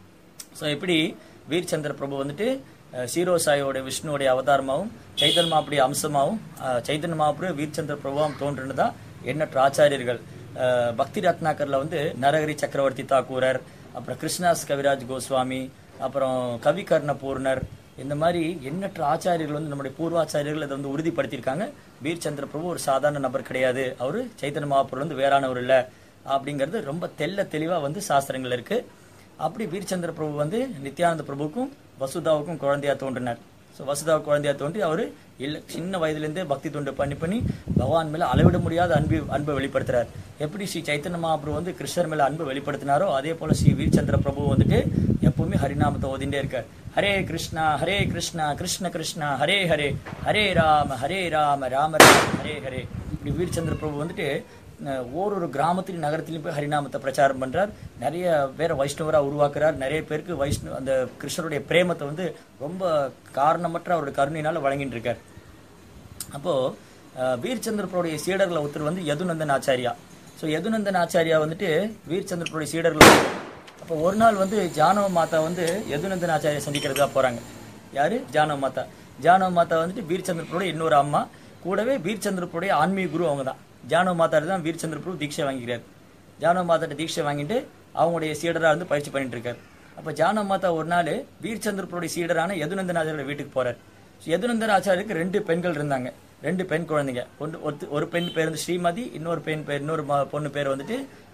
ஸோ இப்படி வீர்ச்சந்திர பிரபு வந்துட்டு அஹ், சீரோ சாயோட விஷ்ணுவோடைய அவதாரமாகவும் சைத்தன்ய மாப்புடைய அம்சமாகவும் அஹ், சைத்தன்ய மாப்புரு வீர்ச்சந்திர பிரபுவாம் தோன்றுனதா எண்ணற்ற ஆச்சாரியர்கள் அஹ், பக்தி ரத்னாக்கர்ல வந்து நரஹரி சக்கரவர்த்தி தாக்கூரர் அப்புறம் கிருஷ்ணாஸ் கவிராஜ் கோஸ்வாமி அப்புறம் கவிகர்ண பூர்ணர் இந்த மாதிரி எண்ணற்ற ஆச்சாரியர்கள் வந்து நம்முடைய பூர்வாச்சாரியர்கள் அதை வந்து உறுதிப்படுத்தியிருக்காங்க வீர்ச்சந்திர பிரபு ஒரு சாதாரண நபர் கிடையாது அவரு சைத்தன்ய மகாபுரம் வந்து வேறானவர் இல்ல அப்படிங்கிறது ரொம்ப தெள்ள தெளிவா வந்து சாஸ்திரங்கள் இருக்கு அப்படி வீரச்சந்திர பிரபு வந்து நித்யானந்த பிரபுக்கும் வசுதாவுக்கும் குழந்தையா தோன்றினார் ஸோ வசுதா குழந்தையா தோன்றி அவர் இல்ல சின்ன வயதிலிருந்தே பக்தி தொண்டு பண்ணி பண்ணி பகவான் மேல அளவிட முடியாத அன்பு அன்பை வெளிப்படுத்துறார் எப்படி ஸ்ரீ சைத்தன்ய மகாபிரபு வந்து கிருஷ்ணர் மேல அன்பு வெளிப்படுத்தினாரோ அதே போல ஸ்ரீ வீரச்சந்திர பிரபு வந்துட்டு எப்பவுமே ஹரிநாமத்தை ஓதிண்டே இருக்கார் ஹரே கிருஷ்ணா ஹரே கிருஷ்ணா கிருஷ்ண கிருஷ்ணா ஹரே ஹரே ஹரே ராம ஹரே ராம ராம ராம ஹரே ஹரே இப்படி வீரச்சந்திர பிரபு வந்துட்டு அஹ், ஓரொரு கிராமத்திலும் நகரத்திலும் போய் ஹரிநாமத்தை பிரச்சாரம் பண்றார் நிறைய பேரை வைஷ்ணவரா உருவாக்குறார் நிறைய பேருக்கு வைஷ்ணவ அந்த கிருஷ்ணருடைய பிரேமத்தை வந்து ரொம்ப காரணமற்ற அவருடைய கருணையினால வழங்கிட்டு இருக்கார் அப்போ அஹ், வீர்ச்சந்திரப்பருடைய சீடர்களை ஒருத்தர் வந்து யதுநந்தன் ஆச்சாரியா ஸோ யதுநந்தன் ஆச்சாரியா வந்துட்டு வீர்ச்சந்திரப்பருடைய சீடர்கள் ஒருத்தர். அப்போ ஒரு நாள் வந்து ஜானவ மாதா வந்து யதுநந்தன் ஆச்சாரியா சந்திக்கிறதுக்காக போறாங்க யாரு ஜானவ மாதா ஜானவ மாதா வந்துட்டு வீர்ச்சந்திரப்பருடைய இன்னொரு அம்மா கூடவே வீர்ச்சந்திரப்பருடைய ஆன்மீக குரு அவங்க தான் ஜானவ மாதா தான் வீர்ச்சந்திர பிரபு தீட்சை வாங்கிக்கிறார் ஜானவ மாதாட்ட தீட்சை வாங்கிட்டு அவங்களுடைய சீடரா இருந்து பயிற்சி பண்ணிட்டு இருக்காரு அப்ப ஜானவ மாதா ஒரு நாள் வீர்ச்சந்திரப்பருடைய சீடரான யதுநந்தன் ஆச்சாரியோட வீட்டுக்கு போறார் யதுநந்தன் ஆச்சாரியருக்கு ரெண்டு பெண்கள் இருந்தாங்க ரெண்டு பெண் குழந்தைங்க ஒன்று ஒருத்த- ஒரு பெண் பேர் வந்து ஸ்ரீமதி இன்னொரு பெண் பேர் இன்னொரு ம- பொண்ணு பேர் வந்துட்டு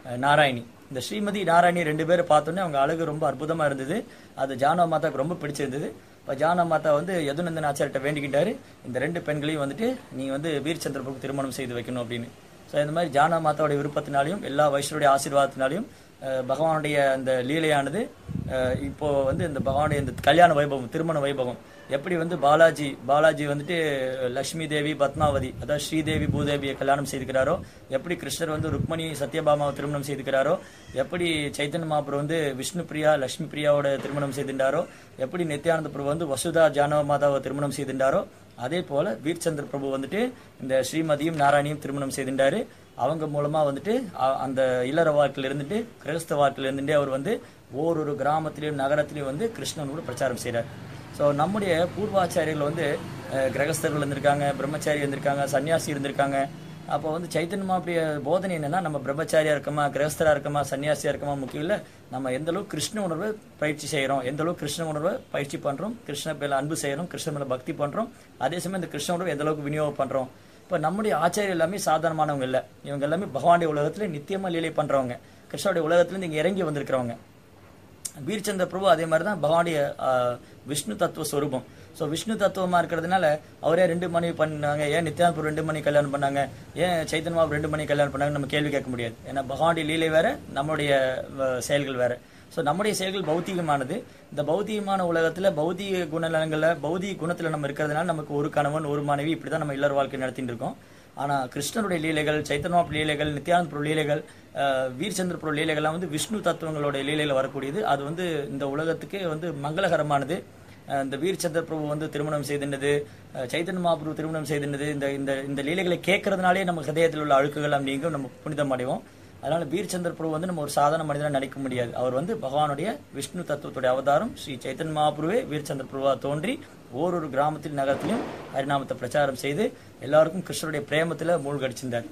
அஹ், நாராயணி இந்த ஸ்ரீமதி நாராயணி ரெண்டு பேரும் பார்த்தோன்னே அவங்க அழகு ரொம்ப அற்புதமா இருந்தது அது ஜானவ மாதாவுக்கு ரொம்ப பிடிச்சிருந்தது இப்போ ஜானவ மாதா வந்து யதுநந்தன் ஆச்சாரிட்ட வேண்டிக்கிட்டாரு இந்த ரெண்டு பெண்களையும் வந்துட்டு நீ வந்து வீரச்சந்திரபுக்கு திருமணம் செய்து வைக்கணும் அப்படின்னு ஸோ இந்த மாதிரி ஜானவ மாதாவுடைய விருப்பத்தினாலையும் எல்லா வைஷ்ணருடைய ஆசீர்வாதத்தினாலையும் அஹ், பகவானுடைய அந்த லீலையானது அஹ், இப்போ வந்து இந்த பகவானுடைய இந்த கல்யாண வைபவம் திருமண வைபவம் எப்படி வந்து பாலாஜி பாலாஜி வந்துட்டு லட்சுமி தேவி பத்மாவதி அதாவது ஸ்ரீதேவி பூதேவியை கல்யாணம் செய்துக்கிறாரோ எப்படி கிருஷ்ணர் வந்து ருக்மணி சத்யபாமாவை திருமணம் செய்துக்கிறாரோ எப்படி சைத்தன்ய மகாபுரம் வந்து விஷ்ணு பிரியா லட்சுமி பிரியாவோட திருமணம் செய்துட்டாரோ எப்படி நித்யானந்த பிரபு வந்து வசுதா ஜானவ மாதாவை திருமணம் செய்துட்டாரோ அதே போல வீர்ச்சந்திர பிரபு வந்துட்டு இந்த ஸ்ரீமதியும் நாராயணியும் திருமணம் செய்துட்டாரு அவங்க மூலமா வந்துட்டு அ- அந்த இல்லற வாழ்க்கையில இருந்துட்டு கிரகஸ்த வாழ்க்கையில இருந்துட்டே அவர் வந்து ஓரொரு கிராமத்திலையும் நகரத்திலையும் வந்து கிருஷ்ணனோட பிரச்சாரம் செய்றார் ஸோ நம்முடைய பூர்வாச்சாரியர்கள் வந்து அஹ், கிரகஸ்தர்கள் இருந்திருக்காங்க பிரம்மச்சாரி இருந்திருக்காங்க சன்னியாசி இருந்திருக்காங்க அப்போ வந்து சைத்தன்ய மாப்பிய போதனை என்னன்னா நம்ம பிரம்மச்சாரியா இருக்கமா கிரகஸ்தரா இருக்கமா சன்னியாசியா இருக்கமா முக்கியம் இல்ல நம்ம எந்த அளவுக்கு கிருஷ்ண உணர்வை பயிற்சி செய்யறோம் எந்த அளவுக்கு கிருஷ்ண உணர்வை பயிற்சி பண்றோம் கிருஷ்ண மேல அன்பு செய்யறோம் கிருஷ்ண மேல பக்தி பண்றோம் அதே சமயம் இந்த கிருஷ்ண உணர்வை எந்த அளவுக்கு விநியோகம் பண்றோம் இப்ப நம்முடைய ஆச்சாரியர் எல்லாமே சாதாரணமானவங்க இல்ல இவங்க எல்லாமே பகவானுடைய உலகத்துல நித்தியமா லீலை பண்றவங்க கிருஷ்ணனுடைய உலகத்துல இருந்து இங்க இறங்கி வந்திருக்கிறவங்க வீரச்சந்திர பிரபு அதே மாதிரி தான் பகவானுடைய ஆஹ், விஷ்ணு தத்துவ ஸ்வரூபம் ஸோ விஷ்ணு தத்துவமா இருக்கிறதுனால அவரே ரெண்டு மணி பண்ணாங்க ஏன் நித்யானந்த பிரபு ரெண்டு மணி கல்யாணம் பண்ணாங்க ஏன் சைத்தன்ய பாபு ரெண்டு மணி கல்யாணம் பண்ணாங்க நம்ம கேள்வி கேட்க முடியாது ஏன்னா பகவானுடைய லீலை வேற நம்மளுடைய அஹ், செயல்கள் வேற ஸோ நம்முடைய செயல்கள் பௌத்திகமானது இந்த பௌத்திகமான உலகத்துல பௌதிக குணநலங்கள்ல பௌதிக குணத்துல நம்ம இருக்கிறதுனால நமக்கு ஒரு கணவன் ஒரு மனைவி இப்படிதான் நம்ம இல்லற வாழ்க்கை நடத்திட்டு இருக்கோம் ஆனா கிருஷ்ணனுடைய லீலைகள் சைத்தன்யாப் லீலைகள் நித்யானந்த பிரபு லீலைகள் அஹ், வீர்ச்சந்திர பிரபு லீலைகள்லாம் வந்து விஷ்ணு தத்துவங்களோட லீலையில வரக்கூடியது அது வந்து இந்த உலகத்துக்கே வந்து மங்களகரமானது அஹ், இந்த வீர்ச்சந்திர பிரபு வந்து திருமணம் செய்திருந்தது அஹ், சைத்தன்ய மகாபிரபு திருமணம் செய்திருந்தது இந்த இந்த இந்த லீலைகளை கேட்கறதுனாலே நம்ம ஹதயத்தில் உள்ள அழுக்குகள் நீங்கும் நம்ம புனிதம் அடைவோம் அதனால வீரச்சந்திர பிரபு வந்து நம்ம ஒரு சாதாரண மனிதனா நினைக்க முடியாது அவர் வந்து பகவானுடைய விஷ்ணு தத்துவத்துடைய அவதாரம் ஸ்ரீ சைத்தன்ய மகாபுருவே வீரச்சந்திர பிரபுவா தோன்றி ஓரொரு கிராமத்தில் நகரத்திலும் ஹரிநாமத்தை பிரச்சாரம் செய்து எல்லாருக்கும் கிருஷ்ணருடைய பிரேமத்துல மூழ்கடிச்சிருந்தார்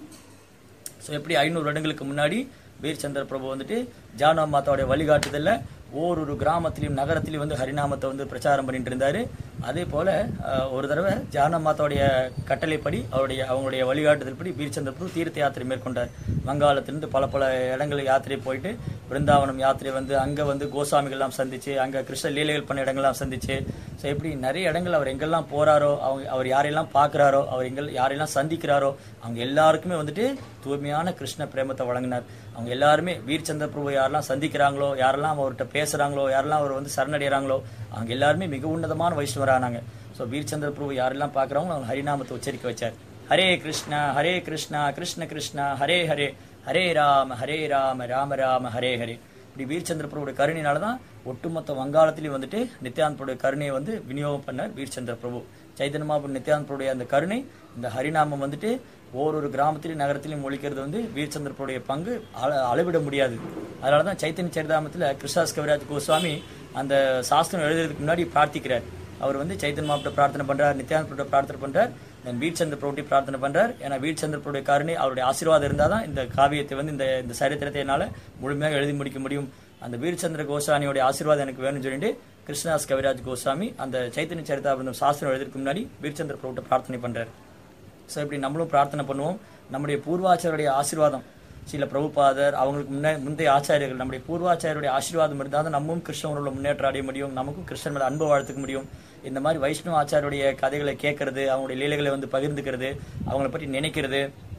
ஸோ எப்படி ஐநூறு வருடங்களுக்கு முன்னாடி வீரச்சந்திர பிரபு வந்துட்டு ஜானவ மாதாவுடைய வழிகாட்டுதல்ல ஓரொரு கிராமத்திலையும் நகரத்திலையும் வந்து ஹரிநாமத்தை வந்து பிரச்சாரம் பண்ணிட்டு இருந்தாரு அதே போல அஹ், ஒரு தடவை ஜானவ மாதாவுடைய கட்டளைப்படி அவருடைய அவங்களுடைய வழிகாட்டுதல் படி வீரச்சந்திர பிரபு தீர்த்த யாத்திரை மேற்கொண்டார் வங்காளத்திலிருந்து பல பல இடங்களுக்கு யாத்திரை போயிட்டு பிருந்தாவனம் யாத்திரை வந்து அங்க வந்து கோசாமிகள்லாம் சந்திச்சு அங்க கிருஷ்ண லீலைகள் பண்ண இடங்கள்லாம் சந்திச்சு ஸோ எப்படி நிறைய இடங்கள் அவர் எங்கெல்லாம் போறாரோ அவங்க அவர் யாரெல்லாம் பார்க்கறாரோ அவர் எங்கள் யாரெல்லாம் சந்திக்கிறாரோ அவங்க எல்லாருக்குமே வந்துட்டு தூய்மையான கிருஷ்ண பிரேமத்தை வழங்கினார் அவங்க எல்லாருமே வீர்ச்சந்திர பிரபு யாரெல்லாம் சந்திக்கிறாங்களோ யாரெல்லாம் அவர்கிட்ட பேசுறாங்களோ யாரெல்லாம் அவர் வந்து சரணடைகிறாங்களோ அவங்க எல்லாருமே மிக உன்னதமான வைஷ்ணவரானாங்க ஸோ வீர்ச்சந்திர பிரபு யாரெல்லாம் பார்க்குறாங்களோ அவங்க ஹரிநாமத்தை உச்சரிக்க வச்சார் ஹரே கிருஷ்ணா ஹரே கிருஷ்ணா கிருஷ்ண கிருஷ்ணா ஹரே ஹரே ஹரே ராம ஹரே ராம ராம ராம ஹரே ஹரே இப்படி வீரச்சந்திர பிரபுடைய கருணையினால தான் ஒட்டுமொத்த வங்காளத்திலையும் வந்துட்டு நித்யானந்த பிரபுடைய கருணையை வந்து விநியோகம் பண்ணார் வீரச்சந்திர பிரபு சைதன்ய மகாபுரு நித்யானந்த பிரபுடைய அந்த கருணை இந்த ஹரிநாமம் வந்துட்டு ஓரொரு கிராமத்திலையும் நகரத்திலையும் ஒழிக்கிறது வந்து வீரச்சந்திர பிரபுடைய பங்கு அள- அளவிட முடியாது அதனால தான் சைத்தன்ய சரிதாமத்தில் கிருஷ்ணாஸ் கவிராஜ் கோஸ்வாமி அந்த சாஸ்திரம் எழுதுறதுக்கு முன்னாடி பிரார்த்திக்கிறார் அவர் வந்து சைத்தன்ய மாவட்ட பிரார்த்தனை பண்றார் நித்யானந்த பிரபுட்ட பிரார்த்தனை பண்றார் தென் வீர்ச்சந்திர பிரபுட்டி பிரார்த்தனை பண்றார் ஏன்னா வீர்ச்சந்திர பிரபுடைய கருணை அவருடைய ஆசீர்வாதம் இருந்தாதான் இந்த காவியத்தை வந்து இந்த இந்த சரித்திரத்தை என்னால முழுமையாக எழுதி முடிக்க முடியும் அந்த வீரச்சந்திர கோஸ்வாமியோட ஆசீர்வாதம் எனக்கு வேணும்னு சொல்லிட்டு கிருஷ்ணதாஸ் கவிராஜ் கோஸ்வாமி அந்த சைத்தன்ய சரிதாபிரந்தம் சாஸ்திரம் எழுதுறதுக்கு முன்னாடி வீரச்சந்திர பிரபுட்ட பிரார்த்தனை பண்றார் ஸோ இப்படி நம்மளும் பிரார்த்தனை பண்ணுவோம் நம்முடைய பூர்வாச்சாரியருடைய ஆசீர்வாதம் சில பிரபுபாதர் அவங்களுக்கு முன்னே முந்தைய ஆச்சாரியர்கள் நம்முடைய பூர்வாச்சாரியருடைய ஆசீர்வாதம் இருந்தால் தான் நம்மளும் கிருஷ்ண உணர்வுல முன்னேற்றம் அடைய முடியும் நமக்கும் கிருஷ்ணன் மேல அன்பு வாழ்த்துக்க முடியும் இந்த மாதிரி வைஷ்ணவ ஆச்சாரியருடைய கதைகளை கேட்கறது அவங்களுடைய லீலைகளை வந்து பகிர்ந்துக்கிறது அவங்கள பற்றி நினைக்கிறது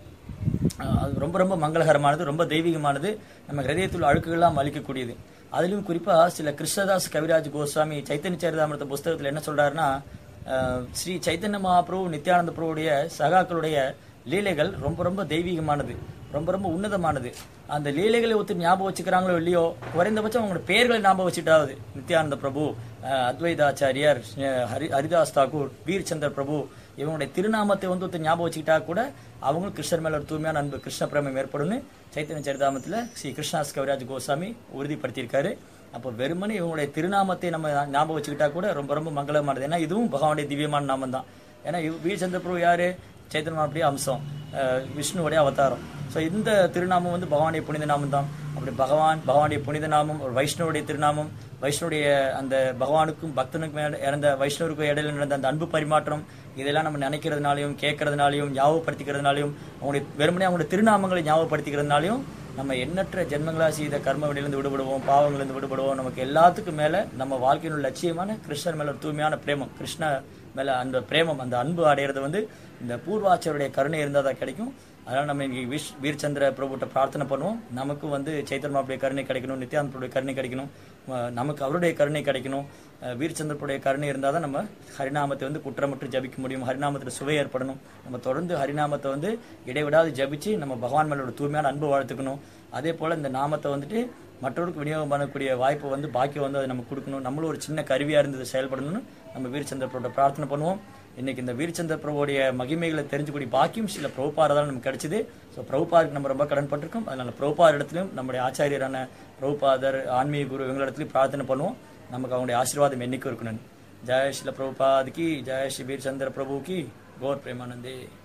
ஆஹ் அது ரொம்ப ரொம்ப மங்களகரமானது ரொம்ப தெய்வீகமானது நம்ம ஹிரதயத்தில் அழுக்குகள்லாம் அழிக்கக்கூடியது அதிலும் குறிப்பா சில கிருஷ்ணதாஸ் கவிராஜ் கோஸ்வாமி சைத்தன்ய சரிதாமிரத புஸ்தகத்துல என்ன சொல்றாருன்னா ஆஹ் ஸ்ரீ சைத்தன்ய மகாபிரபு நித்யானந்த பிரபுடைய சகாக்களுடைய லீலைகள் ரொம்ப ரொம்ப தெய்வீகமானது ரொம்ப ரொம்ப உன்னதமானது அந்த லீலைகளை ஒத்து ஞாபகம் வச்சுக்கிறாங்களோ இல்லையோ குறைந்தபட்சம் அவங்களோட பெயர்களை ஞாபகம் வச்சுட்டாவது நித்யானந்த பிரபு ஆஹ் அத்வைதாச்சாரியார் ஆஹ் ஹரி ஹரிதாஸ் தாக்கூர் வீர்ச்சந்தர் பிரபு இவங்களுடைய திருநாமத்தை வந்து ஒருத்தர் ஞாபகம் வச்சுக்கிட்டா கூட அவங்களும் கிருஷ்ணர் மேல ஒரு தூய்மையான அன்பு கிருஷ்ண பிரேமம் ஏற்படும்னு சைத்தன்ய சரிதாமத்துல ஸ்ரீ கிருஷ்ணாஸ் கவிராஜ் கோஸ்வாமி உறுதிப்படுத்தியிருக்காரு அப்போ வெறுமனே இவங்களுடைய திருநாமத்தை நம்ம ஞாபகம் வச்சுக்கிட்டா கூட ரொம்ப ரொம்ப மங்களமானது ஏன்னா இதுவும் பகவானுடைய திவ்யமான நாமம் தான் ஏன்னா இவ்- வீரச்சந்திர பிரபு யாரு சைத்தன்ய அப்படியே அம்சம் அஹ் விஷ்ணுவுடைய அவதாரம் ஸோ இந்த திருநாமம் வந்து பகவானுடைய புனித நாமம் தான் அப்படி பகவான் பகவானுடைய புனித நாமம் ஒரு வைஷ்ணவுடைய திருநாமம் வைஷ்ணவுடைய அந்த பகவானுக்கும் பக்தனுக்கும் இட- இறந்த வைஷ்ணவருக்கும் இடையில நடந்த அந்த அன்பு பரிமாற்றம் இதெல்லாம் நம்ம நினைக்கிறதுனாலையும் கேட்கறதுனாலையும் ஞாபகப்படுத்திக்கிறதுனாலையும் அவங்களுடைய வெறுமனே அவங்களுடைய திருநாமங்களை ஞாபகப்படுத்திக்கிறதுனாலையும் நம்ம எண்ணற்ற ஜென்மங்களா செய்த கர்ம வினையிலிருந்து விடுபடுவோம் பாவங்களிலிருந்து விடுபடுவோம் நமக்கு எல்லாத்துக்கும் மேல நம்ம வாழ்க்கையின் உள்ள லட்சியமான கிருஷ்ணர் மேல ஒரு தூய்மையான பிரேமம் கிருஷ்ண மேல அந்த பிரேமம் அந்த அன்பு அடையிறது வந்து இந்த பூர்வாச்சருடைய கருணை இருந்தால் தான் கிடைக்கும் அதனால நம்ம இங்கே விஷ் வீர்ச்சந்திர பிரபுட்ட பிரார்த்தனை பண்ணுவோம் நமக்கும் வந்து சைத்தன்மாவுடைய கருணை கிடைக்கணும் நித்யானந்தருடைய கருணை கிடைக்கணும் அஹ் நமக்கு அவருடைய கருணை கிடைக்கணும் அஹ் வீர்ச்சந்திரனுடைய கருணை இருந்தால் தான் நம்ம ஹரிநாமத்தை வந்து குற்றமற்று ஜபிக்க முடியும் ஹரிநாமத்தில் சுவை ஏற்படணும் நம்ம தொடர்ந்து ஹரிநாமத்தை வந்து இடைவிடாது ஜபிச்சு நம்ம பகவான் மேலோட தூய்மையான அன்பு வாழ்த்துக்கணும் அதே போல் இந்த நாமத்தை வந்துட்டு மற்றவருக்கு விநியோகம் பண்ணக்கூடிய வாய்ப்பு வந்து பாக்கியம் வந்து அதை நம்ம கொடுக்கணும் நம்மளும் ஒரு சின்ன கருவியாக இருந்து செயல்படணும்னு நம்ம வீரச்சந்திர பிரபுட்ட பிரார்த்தனை பண்ணுவோம் இன்னைக்கு இந்த வீரச்சந்திர பிரபுடைய மகிமைகளை தெரிஞ்சுக்கூடிய பாக்கியம் சில பிரபுபாரதால் நமக்கு கிடைச்சது ஸோ பிரபுபாருக்கு நம்ம ரொம்ப கடன்பட்டிருக்கோம் அதனால பிரபுபார் இடத்துலையும் நம்முடைய ஆச்சாரியரான பிரபுபாதர் ஆன்மீக குரு இவங்களிடத்துலையும் பிரார்த்தனை பண்ணுவோம் நமக்கு அவங்களுடைய ஆசீர்வாதம் என்னைக்கும் இருக்கணும் ஜெய ஸ்ரீல பிரபுபாத் கி ஜெய ஸ்ரீ வீரச்சந்திர பிரபு கி கௌர் பிரேமானந்தே